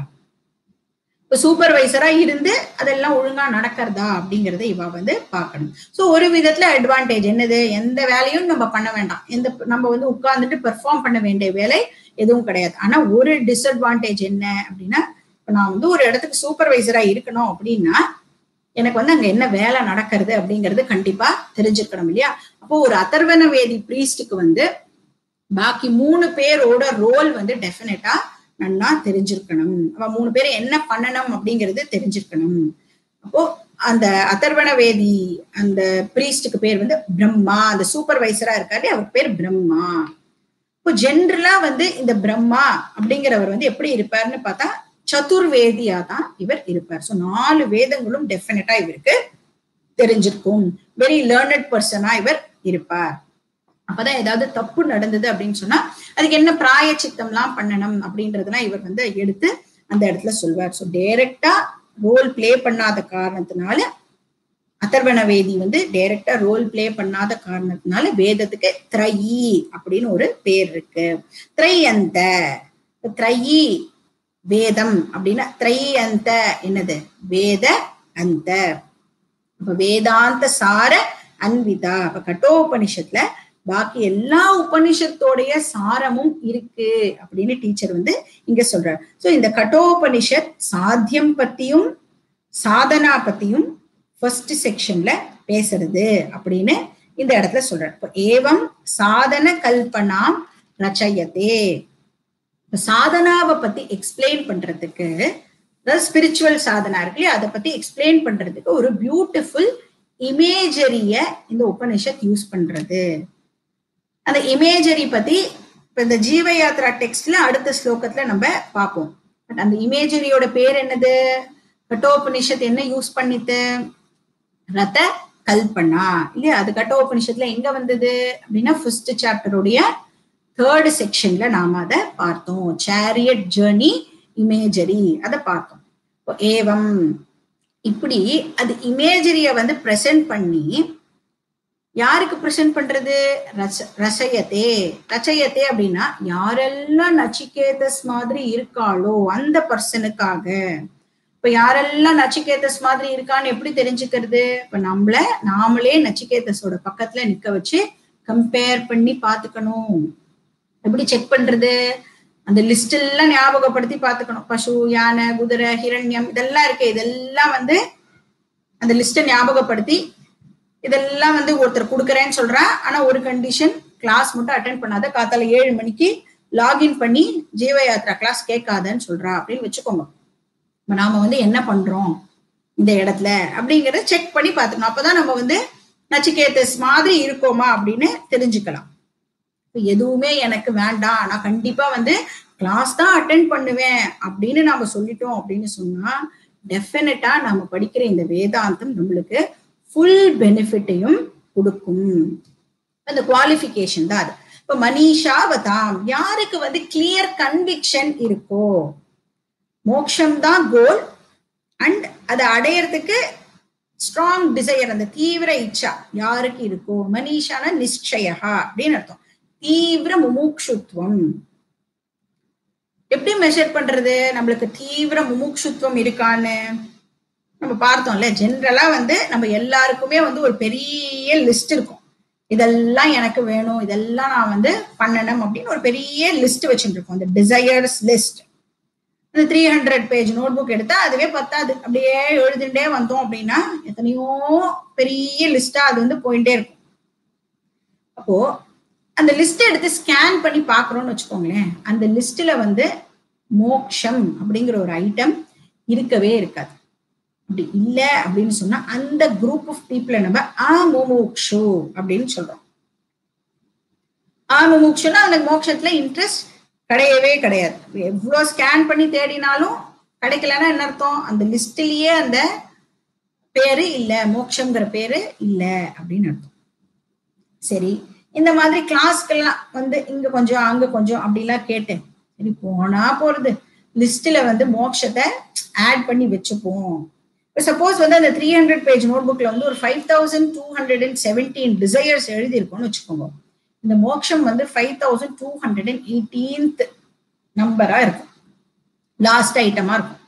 இப்ப சூப்பர்வைசரா இருந்து அதெல்லாம் ஒழுங்கா நடக்கிறதா அப்படிங்கறத இவ வந்து பார்க்கணும் சோ ஒரு விதத்துல அட்வான்டேஜ் என்னது எந்த வேலையும் நம்ம பண்ண வேண்டாம் எந்த நம்ம வந்து உட்கார்ந்துட்டு பெர்ஃபார்ம் பண்ண வேண்டிய வேலை எதுவும் கிடையாது ஆனா ஒரு டிஸ்அட்வான்டேஜ் என்ன அப்படின்னா இப்ப நான் வந்து ஒரு இடத்துக்கு சூப்பர்வைசரா இருக்கணும் அப்படின்னா எனக்கு வந்து அங்க என்ன வேலை நடக்கிறது அப்படிங்கிறது கண்டிப்பா தெரிஞ்சிருக்கணும் இல்லையா அப்போ ஒரு அதர்வன வேதி பிரீஸ்டுக்கு வந்து பாக்கி மூணு பேரோட ரோல் வந்து டெஃபினட்டா நன்னா தெரிஞ்சிருக்கணும் அவன் மூணு பேர் என்ன பண்ணணும் அப்படிங்கிறது தெரிஞ்சிருக்கணும் அப்போ அந்த அதர்வன வேதி அந்த பிரீஸ்டுக்கு பேர் வந்து பிரம்மா அந்த சூப்பர்வைசரா இருக்காரு அவர் பேர் பிரம்மா இப்போ ஜென்ரலா வந்து இந்த பிரம்மா அப்படிங்கிறவர் வந்து எப்படி இருப்பாருன்னு பார்த்தா சதுர்வேதியா தான் இவர் இருப்பார் ஸோ நாலு வேதங்களும் டெஃபினட்டா இவருக்கு தெரிஞ்சிருக்கும் வெரி லேர்னட் பர்சனா இவர் இருப்பார் அப்பதான் ஏதாவது தப்பு நடந்தது அப்படின்னு சொன்னா அதுக்கு என்ன பிராய சித்தம்லாம் பண்ணணும் அப்படின்றதெல்லாம் இவர் வந்து எடுத்து அந்த இடத்துல சொல்வார் ஸோ டைரக்டா ரோல் பிளே பண்ணாத காரணத்தினால அதர்வண வேதி வந்து டைரக்டா ரோல் பிளே பண்ணாத காரணத்தினால வேதத்துக்கு த்ரயி அப்படின்னு ஒரு பேர் இருக்கு த்ரையந்த த்ரயி வேதம் அப்படின்னா த்ரையந்த என்னது வேத அந்த அப்ப வேதாந்த சார அன்விதா அப்ப கட்டோபனிஷத்துல பாக்கி எல்லா உபனிஷத்தோடைய சாரமும் இருக்கு அப்படின்னு டீச்சர் வந்து இங்க சொல்றாரு சோ இந்த கட்டோபனிஷத் சாத்தியம் பத்தியும் சாதனா பத்தியும் ஃபர்ஸ்ட் செக்ஷன்ல பேசுறது அப்படின்னு இந்த இடத்துல சொல்றாரு இப்போ ஏவம் சாதன கல்பனாம் ரச்சயத்தே சாதனாவை பத்தி எக்ஸ்பிளைன் பண்றதுக்கு அதாவது ஸ்பிரிச்சுவல் சாதனா இருக்கு இல்லையா அதை பத்தி எக்ஸ்பிளைன் பண்றதுக்கு ஒரு பியூட்டிஃபுல் இமேஜரிய இந்த உபனிஷத் யூஸ் பண்றது அந்த இமேஜரி பத்தி இப்ப இந்த ஜீவ யாத்ரா டெக்ஸ்ட்ல அடுத்த ஸ்லோகத்துல நம்ம பார்ப்போம் பட் அந்த இமேஜரியோட பேர் என்னது கட்டோபனிஷத் என்ன யூஸ் பண்ணித்து ரத கல்பனா இல்லையா அது கட்டோபனிஷத்துல எங்க வந்தது அப்படின்னா ஃபர்ஸ்ட் சாப்டருடைய தேர்ட் செக்ஷன்ல நாம அதை பார்த்தோம் சேரியட் ஜேர்னி இமேஜரி அதை பார்த்தோம் ஏவம் இப்படி அது இமேஜரிய வந்து பிரசன்ட் பண்ணி யாருக்கு பிரசன்ட் பண்றது ரச ரசயத்தே ரச்சயத்தே அப்படின்னா யாரெல்லாம் நச்சிகேதஸ் மாதிரி இருக்காளோ அந்த பர்சனுக்காக இப்ப யாரெல்லாம் நச்சிகேதஸ் மாதிரி இருக்கான்னு எப்படி தெரிஞ்சுக்கிறது இப்ப நம்மள நாமளே நச்சிகேதஸோட பக்கத்துல நிக்க வச்சு கம்பேர் பண்ணி பாத்துக்கணும் எப்படி செக் பண்றது அந்த லிஸ்ட் எல்லாம் ஞாபகப்படுத்தி பாத்துக்கணும் பசு யானை குதிரை ஹிரண்யம் இதெல்லாம் இருக்கு இதெல்லாம் வந்து அந்த லிஸ்ட்டை ஞாபகப்படுத்தி இதெல்லாம் வந்து ஒருத்தர் கொடுக்குறேன்னு சொல்றா ஆனா ஒரு கண்டிஷன் கிளாஸ் மட்டும் அட்டன் பண்ணாத காத்தால ஏழு மணிக்கு லாகின் பண்ணி ஜீவ யாத்ரா கிளாஸ் கேட்காதன்னு சொல்றா அப்படின்னு வச்சுக்கோங்க இப்ப நாம வந்து என்ன பண்றோம் இந்த இடத்துல அப்படிங்கறத செக் பண்ணி பார்த்துக்கணும் அப்பதான் நம்ம வந்து நச்சிகேதஸ் மாதிரி இருக்கோமா அப்படின்னு தெரிஞ்சுக்கலாம் எதுவுமே எனக்கு வேண்டாம் நான் கண்டிப்பா வந்து கிளாஸ் தான் அட்டன் பண்ணுவேன் அப்படின்னு நாம சொல்லிட்டோம் அப்படின்னு சொன்னா டெஃபினட்டா நாம படிக்கிற இந்த வேதாந்தம் நம்மளுக்கு ஃபுல் பெனிஃபிட்டையும் கொடுக்கும் அந்த குவாலிஃபிகேஷன் தான் அது இப்ப மனிஷா வதாம் யாருக்கு வந்து கிளியர் கன்விக்ஷன் இருக்கோ மோக்ஷம் தான் கோல் அண்ட் அதை அடையறதுக்கு ஸ்ட்ராங் டிசையர் அந்த தீவிர இச்சா யாருக்கு இருக்கோ மனிஷான நிச்சயா அப்படின்னு அர்த்தம் தீவிர முமுக்ஷுத்வம் எப்படி மெஷர் பண்றது நம்மளுக்கு தீவிர முமுக்ஷுத்வம் இருக்கான்னு நம்ம பார்த்தோம்ல ஜென்ரலா வந்து நம்ம எல்லாருக்குமே வந்து ஒரு பெரிய லிஸ்ட் இருக்கும் இதெல்லாம் எனக்கு வேணும் இதெல்லாம் நான் வந்து பண்ணணும் அப்படின்னு ஒரு பெரிய லிஸ்ட் வச்சுட்டு இருக்கோம் அந்த டிசையர்ஸ் லிஸ்ட் அந்த three hundred page notebook எடுத்தா அதுவே பத்தாது அப்படியே எழுதிட்டே வந்தோம் அப்படின்னா எத்தனையோ பெரிய லிஸ்டா அது வந்து போயிட்டே இருக்கும் அப்போ அந்த லிஸ்ட் எடுத்து ஸ்கேன் பண்ணி பாக்குறோம்னு வச்சுக்கோங்களேன் அந்த லிஸ்ட்ல வந்து மோக்ஷம் அப்படிங்கிற ஒரு ஐட்டம் இருக்கவே இருக்காது அப்படி இல்ல அப்படின்னு சொன்னா அந்த குரூப் ஆஃப் பீப்புளை நம்ம ஆமுமுக்ஷு அப்படின்னு சொல்றோம் ஆமுமுக்ஷுனா அந்த மோட்சத்துல இன்ட்ரெஸ்ட் கிடையவே கிடையாது எவ்வளவு ஸ்கேன் பண்ணி தேடினாலும் கிடைக்கலன்னா என்ன அர்த்தம் அந்த லிஸ்ட்லயே அந்த பேரு இல்ல மோக்ஷங்கிற பேரு இல்ல அப்படின்னு அர்த்தம் சரி இந்த மாதிரி கிளாஸ்க்கெல்லாம் வந்து இங்க கொஞ்சம் அங்க கொஞ்சம் அப்படிலாம் கேட்டேன் சரி போனா போறது லிஸ்ட்ல வந்து மோட்சத்தை ஆட் பண்ணி வச்சுப்போம் இப்போ சப்போஸ் வந்து அந்த த்ரீ ஹண்ட்ரட் பேஜ் நோட் புக்ல வந்து ஒரு five thousand two hundred and seventeen desires எழுதியிருக்கோம்னு வச்சுக்கோங்க இந்த மோக்ஷம் வந்து five thousand two hundred and eighteenth நம்பரா இருக்கும் லாஸ்ட் ஐட்டமா இருக்கும்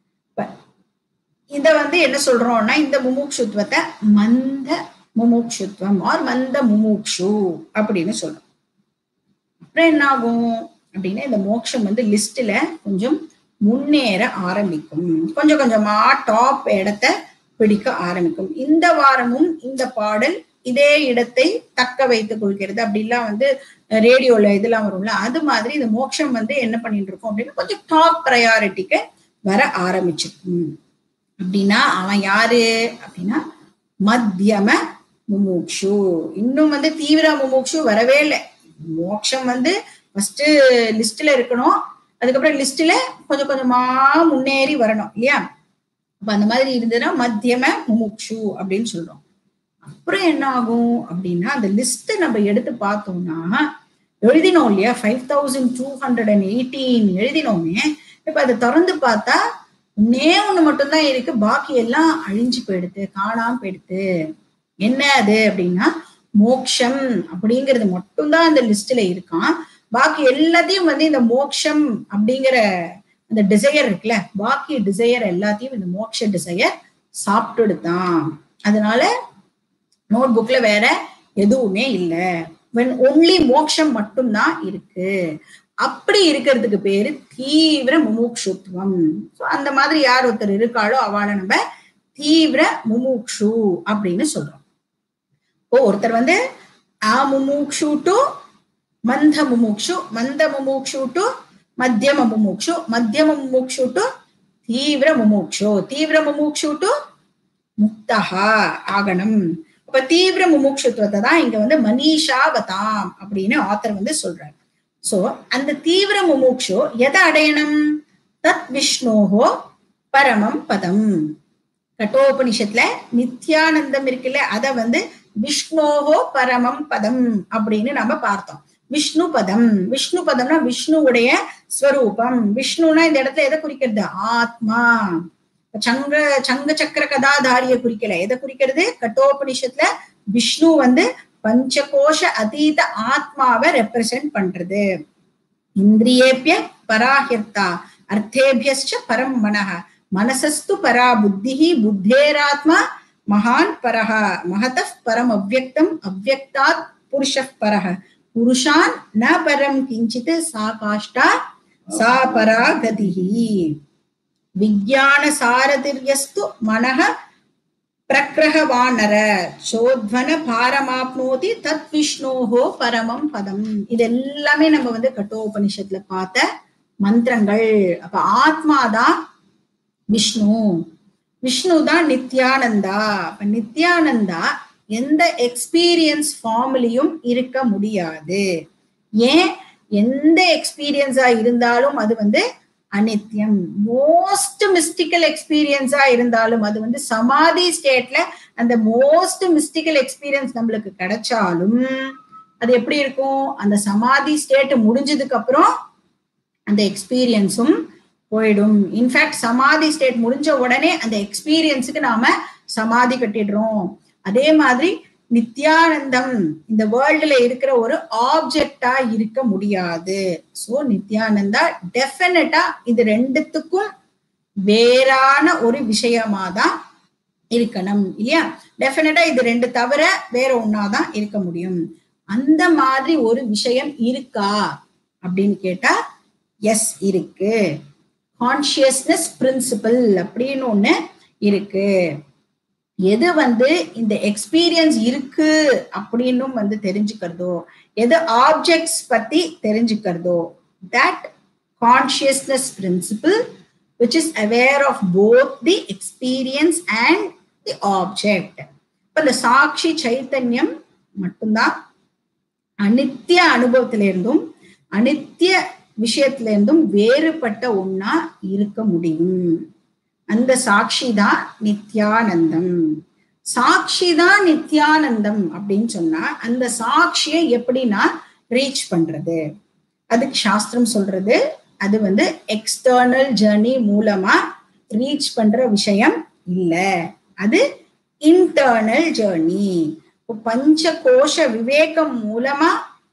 இத வந்து என்ன சொல்றோம்னா இந்த முமுக்ஷுத்வத்தை மந்த முமுக்ஷுத்வம் ஆர் மந்த முமுக்ஷு அப்படின்னு சொல்றோம் அப்புறம் என்ன ஆகும் அப்படின்னா இந்த மோட்சம் வந்து லிஸ்ட்ல கொஞ்சம் முன்னேற ஆரம்பிக்கும் கொஞ்சம் கொஞ்சமா டாப் இடத்த பிடிக்க ஆரம்பிக்கும் இந்த வாரமும் இந்த பாடல் இதே இடத்தை தக்க வைத்துக் கொள்கிறது அப்படிலாம் வந்து ரேடியோல இதெல்லாம் வரும்ல அது மாதிரி இந்த மோட்சம் வந்து என்ன பண்ணிட்டு இருக்கோம் அப்படின்னா கொஞ்சம் டாப் ப்ரையாரிட்டிக்கு வர ஆரம்பிச்சிருக்கும் அப்படின்னா அவன் யாரு அப்படின்னா மத்தியம முமுக்ஷு இன்னும் வந்து தீவிர முமுக்ஷு வரவே இல்லை மோட்சம் வந்து ஃபர்ஸ்ட் லிஸ்ட்ல இருக்கணும் அதுக்கப்புறம் லிஸ்ட்ல கொஞ்சம் கொஞ்சமா முன்னேறி வரணும் இல்லையா அப்ப அந்த மாதிரி இருந்ததுன்னா மத்தியம முமுக்ஷு அப்படின்னு சொல்றோம் அப்புறம் என்ன ஆகும் அப்படின்னா அந்த லிஸ்ட் நம்ம எடுத்து பார்த்தோம்னா எழுதினோம் இல்லையா five thousand two hundred and eighteen எழுதினோமே இப்ப அதை திறந்து பார்த்தா ஒன்னே ஒண்ணு மட்டும்தான் இருக்கு பாக்கி எல்லாம் அழிஞ்சு போயிடுது காணாம போயிடுது என்ன அது அப்படின்னா மோக்ஷம் அப்படிங்கிறது மட்டும்தான் அந்த லிஸ்ட்ல இருக்கான் பாக்கி எல்லாத்தையும் வந்து இந்த மோக்ஷம் அப்படிங்கிற அந்த டிசையர் இருக்குல்ல பாக்கி டிசையர் எல்லாத்தையும் இந்த மோக்ஷ டிசையர் சாப்பிட்டுடுதான் அதனால நோட் புக்ல வேற எதுவுமே இல்லை வென் ஒன்லி மோக்ஷம் மட்டும்தான் இருக்கு அப்படி இருக்கிறதுக்கு பேரு தீவிர முமுக்ஷுத்துவம் ஸோ அந்த மாதிரி யார் ஒருத்தர் இருக்காளோ அவளை நம்ம தீவிர முமுக்ஷு அப்படின்னு சொல்றோம் இப்போ ஒருத்தர் வந்து ஆ முமுக்ஷு டு மந்த முமுக்ஷு மந்த முமுக்ஷு டு மத்தியம முமுக்ஷு மத்தியம முமுக்ஷு டு தீவிர முமுக்ஷு தீவிர முமுக்ஷு டு முக்தஹா ஆகணும் அப்ப தீவிர முமுட்சுத்துவத்தை தான் இங்க வந்து மனிஷாவதாம் அப்படின்னு ஆத்தர் வந்து சொல்றாரு சோ அந்த தீவிர முமுட்சு எதை அடையணும் தத் விஷ்ணோஹோ பரமம் பதம் கட்டோபனிஷத்துல நித்யானந்தம் இருக்குல்ல அத வந்து விஷ்ணோஹோ பரமம் பதம் அப்படின்னு நம்ம பார்த்தோம் விஷ்ணு பதம் விஷ்ணு பதம்னா விஷ்ணுவுடைய ஸ்வரூபம் விஷ்ணுனா இந்த இடத்துல எதை குறிக்கிறது ஆத்மா சங்க சங்க சக்கர கதாதாரிய குறிக்கல எதை குறிக்கிறது கட்டோபனிஷத்துல விஷ்ணு வந்து பஞ்சகோஷ அதீத ஆத்மாவை ரெப்ரசென்ட் பண்றது இந்திரியேபிய பராஹிர்த்தா அர்த்தேபியஸ்ச பரம் மனஹ மனசஸ்து பரா புத்திஹி புத்தேராத்மா மகான் பரஹ மகத பரம் அவ்வக்தம் அவ்வக்தாத் புருஷ பரஹ புருஷான் ந பரம் கிஞ்சித் சா காஷ்டா சா பரா கதிஹி விஜயான சாரதிர்யஸ்து மனஹ பிரக்ரஹவானர சோத்வன பாரமாப்னோதி தத் விஷ்ணோஹோ பரமம் பதம் இது எல்லாமே நம்ம வந்து கட்டோபனிஷத்துல பார்த்த மந்திரங்கள் அப்ப ஆத்மாதான் விஷ்ணு விஷ்ணு தான் நித்யானந்தா அப்ப நித்யானந்தா எந்த எக்ஸ்பீரியன்ஸ் ஃபார்ம்லயும் இருக்க முடியாது ஏன் எந்த எக்ஸ்பீரியன்ஸா இருந்தாலும் அது வந்து அனித்யம் மோஸ்ட் மிஸ்டிக்கல் எக்ஸ்பீரியன்ஸா இருந்தாலும் அது வந்து சமாதி ஸ்டேட்ல அந்த மோஸ்ட் மிஸ்டிக்கல் எக்ஸ்பீரியன்ஸ் நம்மளுக்கு கிடைச்சாலும் அது எப்படி இருக்கும் அந்த சமாதி ஸ்டேட் முடிஞ்சதுக்கு அப்புறம் அந்த எக்ஸ்பீரியன்ஸும் போயிடும் இன்ஃபேக்ட் சமாதி ஸ்டேட் முடிஞ்ச உடனே அந்த எக்ஸ்பீரியன்ஸுக்கு நாம சமாதி கட்டிடுறோம் அதே மாதிரி நித்யானந்தம் இந்த வேர்ல்டுல இருக்கிற ஒரு ஆப்ஜெக்டா இருக்க முடியாது சோ நித்யானந்தா டெஃபினட்டா இது ரெண்டுத்துக்கும் வேறான ஒரு விஷயமா தான் இருக்கணும் இல்லையா டெஃபினட்டா இது ரெண்டு தவிர வேற ஒன்னாதான் இருக்க முடியும் அந்த மாதிரி ஒரு விஷயம் இருக்கா அப்படின்னு கேட்டா எஸ் இருக்கு கான்சியஸ்னஸ் பிரின்சிபல் அப்படின்னு ஒண்ணு இருக்கு எது வந்து இந்த எக்ஸ்பீரியன்ஸ் இருக்கு அப்படின்னும் வந்து தெரிஞ்சுக்கிறதோ எது ஆப்ஜெக்ட்ஸ் பத்தி தெரிஞ்சுக்கிறதோ that consciousness principle which is aware of both the experience and the object இப்ப இந்த சாட்சி சைத்தன்யம் மட்டும்தான் அனித்திய அனுபவத்திலிருந்தும் அனித்திய விஷயத்துல இருந்தும் வேறுபட்ட ஒன்னா இருக்க முடியும் அந்த சாட்சி தான் நித்யானந்தம் சாட்சி தான் நித்யானந்தம் அப்படின்னு சொன்னா அந்த சாட்சியை எப்படின்னா ரீச் பண்றது அதுக்கு சாஸ்திரம் சொல்றது அது வந்து எக்ஸ்டர்னல் ஜேர்னி மூலமா ரீச் பண்ற விஷயம் இல்ல அது இன்டர்னல் ஜேர்னி பஞ்ச கோஷ விவேகம் மூலமா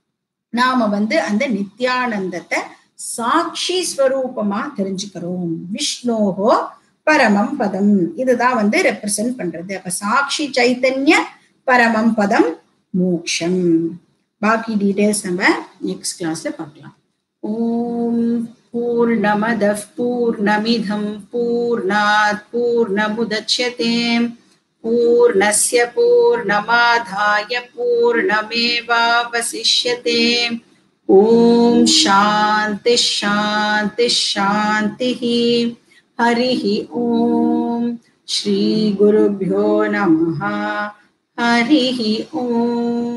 நாம வந்து அந்த நித்யானந்தத்தை சாட்சி ஸ்வரூபமா தெரிஞ்சுக்கிறோம் விஷ்ணோகோ பரமம் பதம் இதுதான் வந்து ரெப்ரசன்ட் பண்றது அப்ப சாட்சி சைத்தன்ய பரமம் பதம் மோக்ஷம் பாக்கி டீடைல்ஸ் நம்ம நெக்ஸ்ட் கிளாஸ்ல பார்க்கலாம் ஓம் பூர்ணமத பூர்ணமிதம் பூர்ணாத் பூர்ணமுதட்சதே पूर्णस्य पूर्णमाधाय पूर्णमेवावशिष्यते ॐ शान्ति शान्ति शान्तिः हरिः ॐ श्रीगुरुभ्यो नमः हरिः ॐ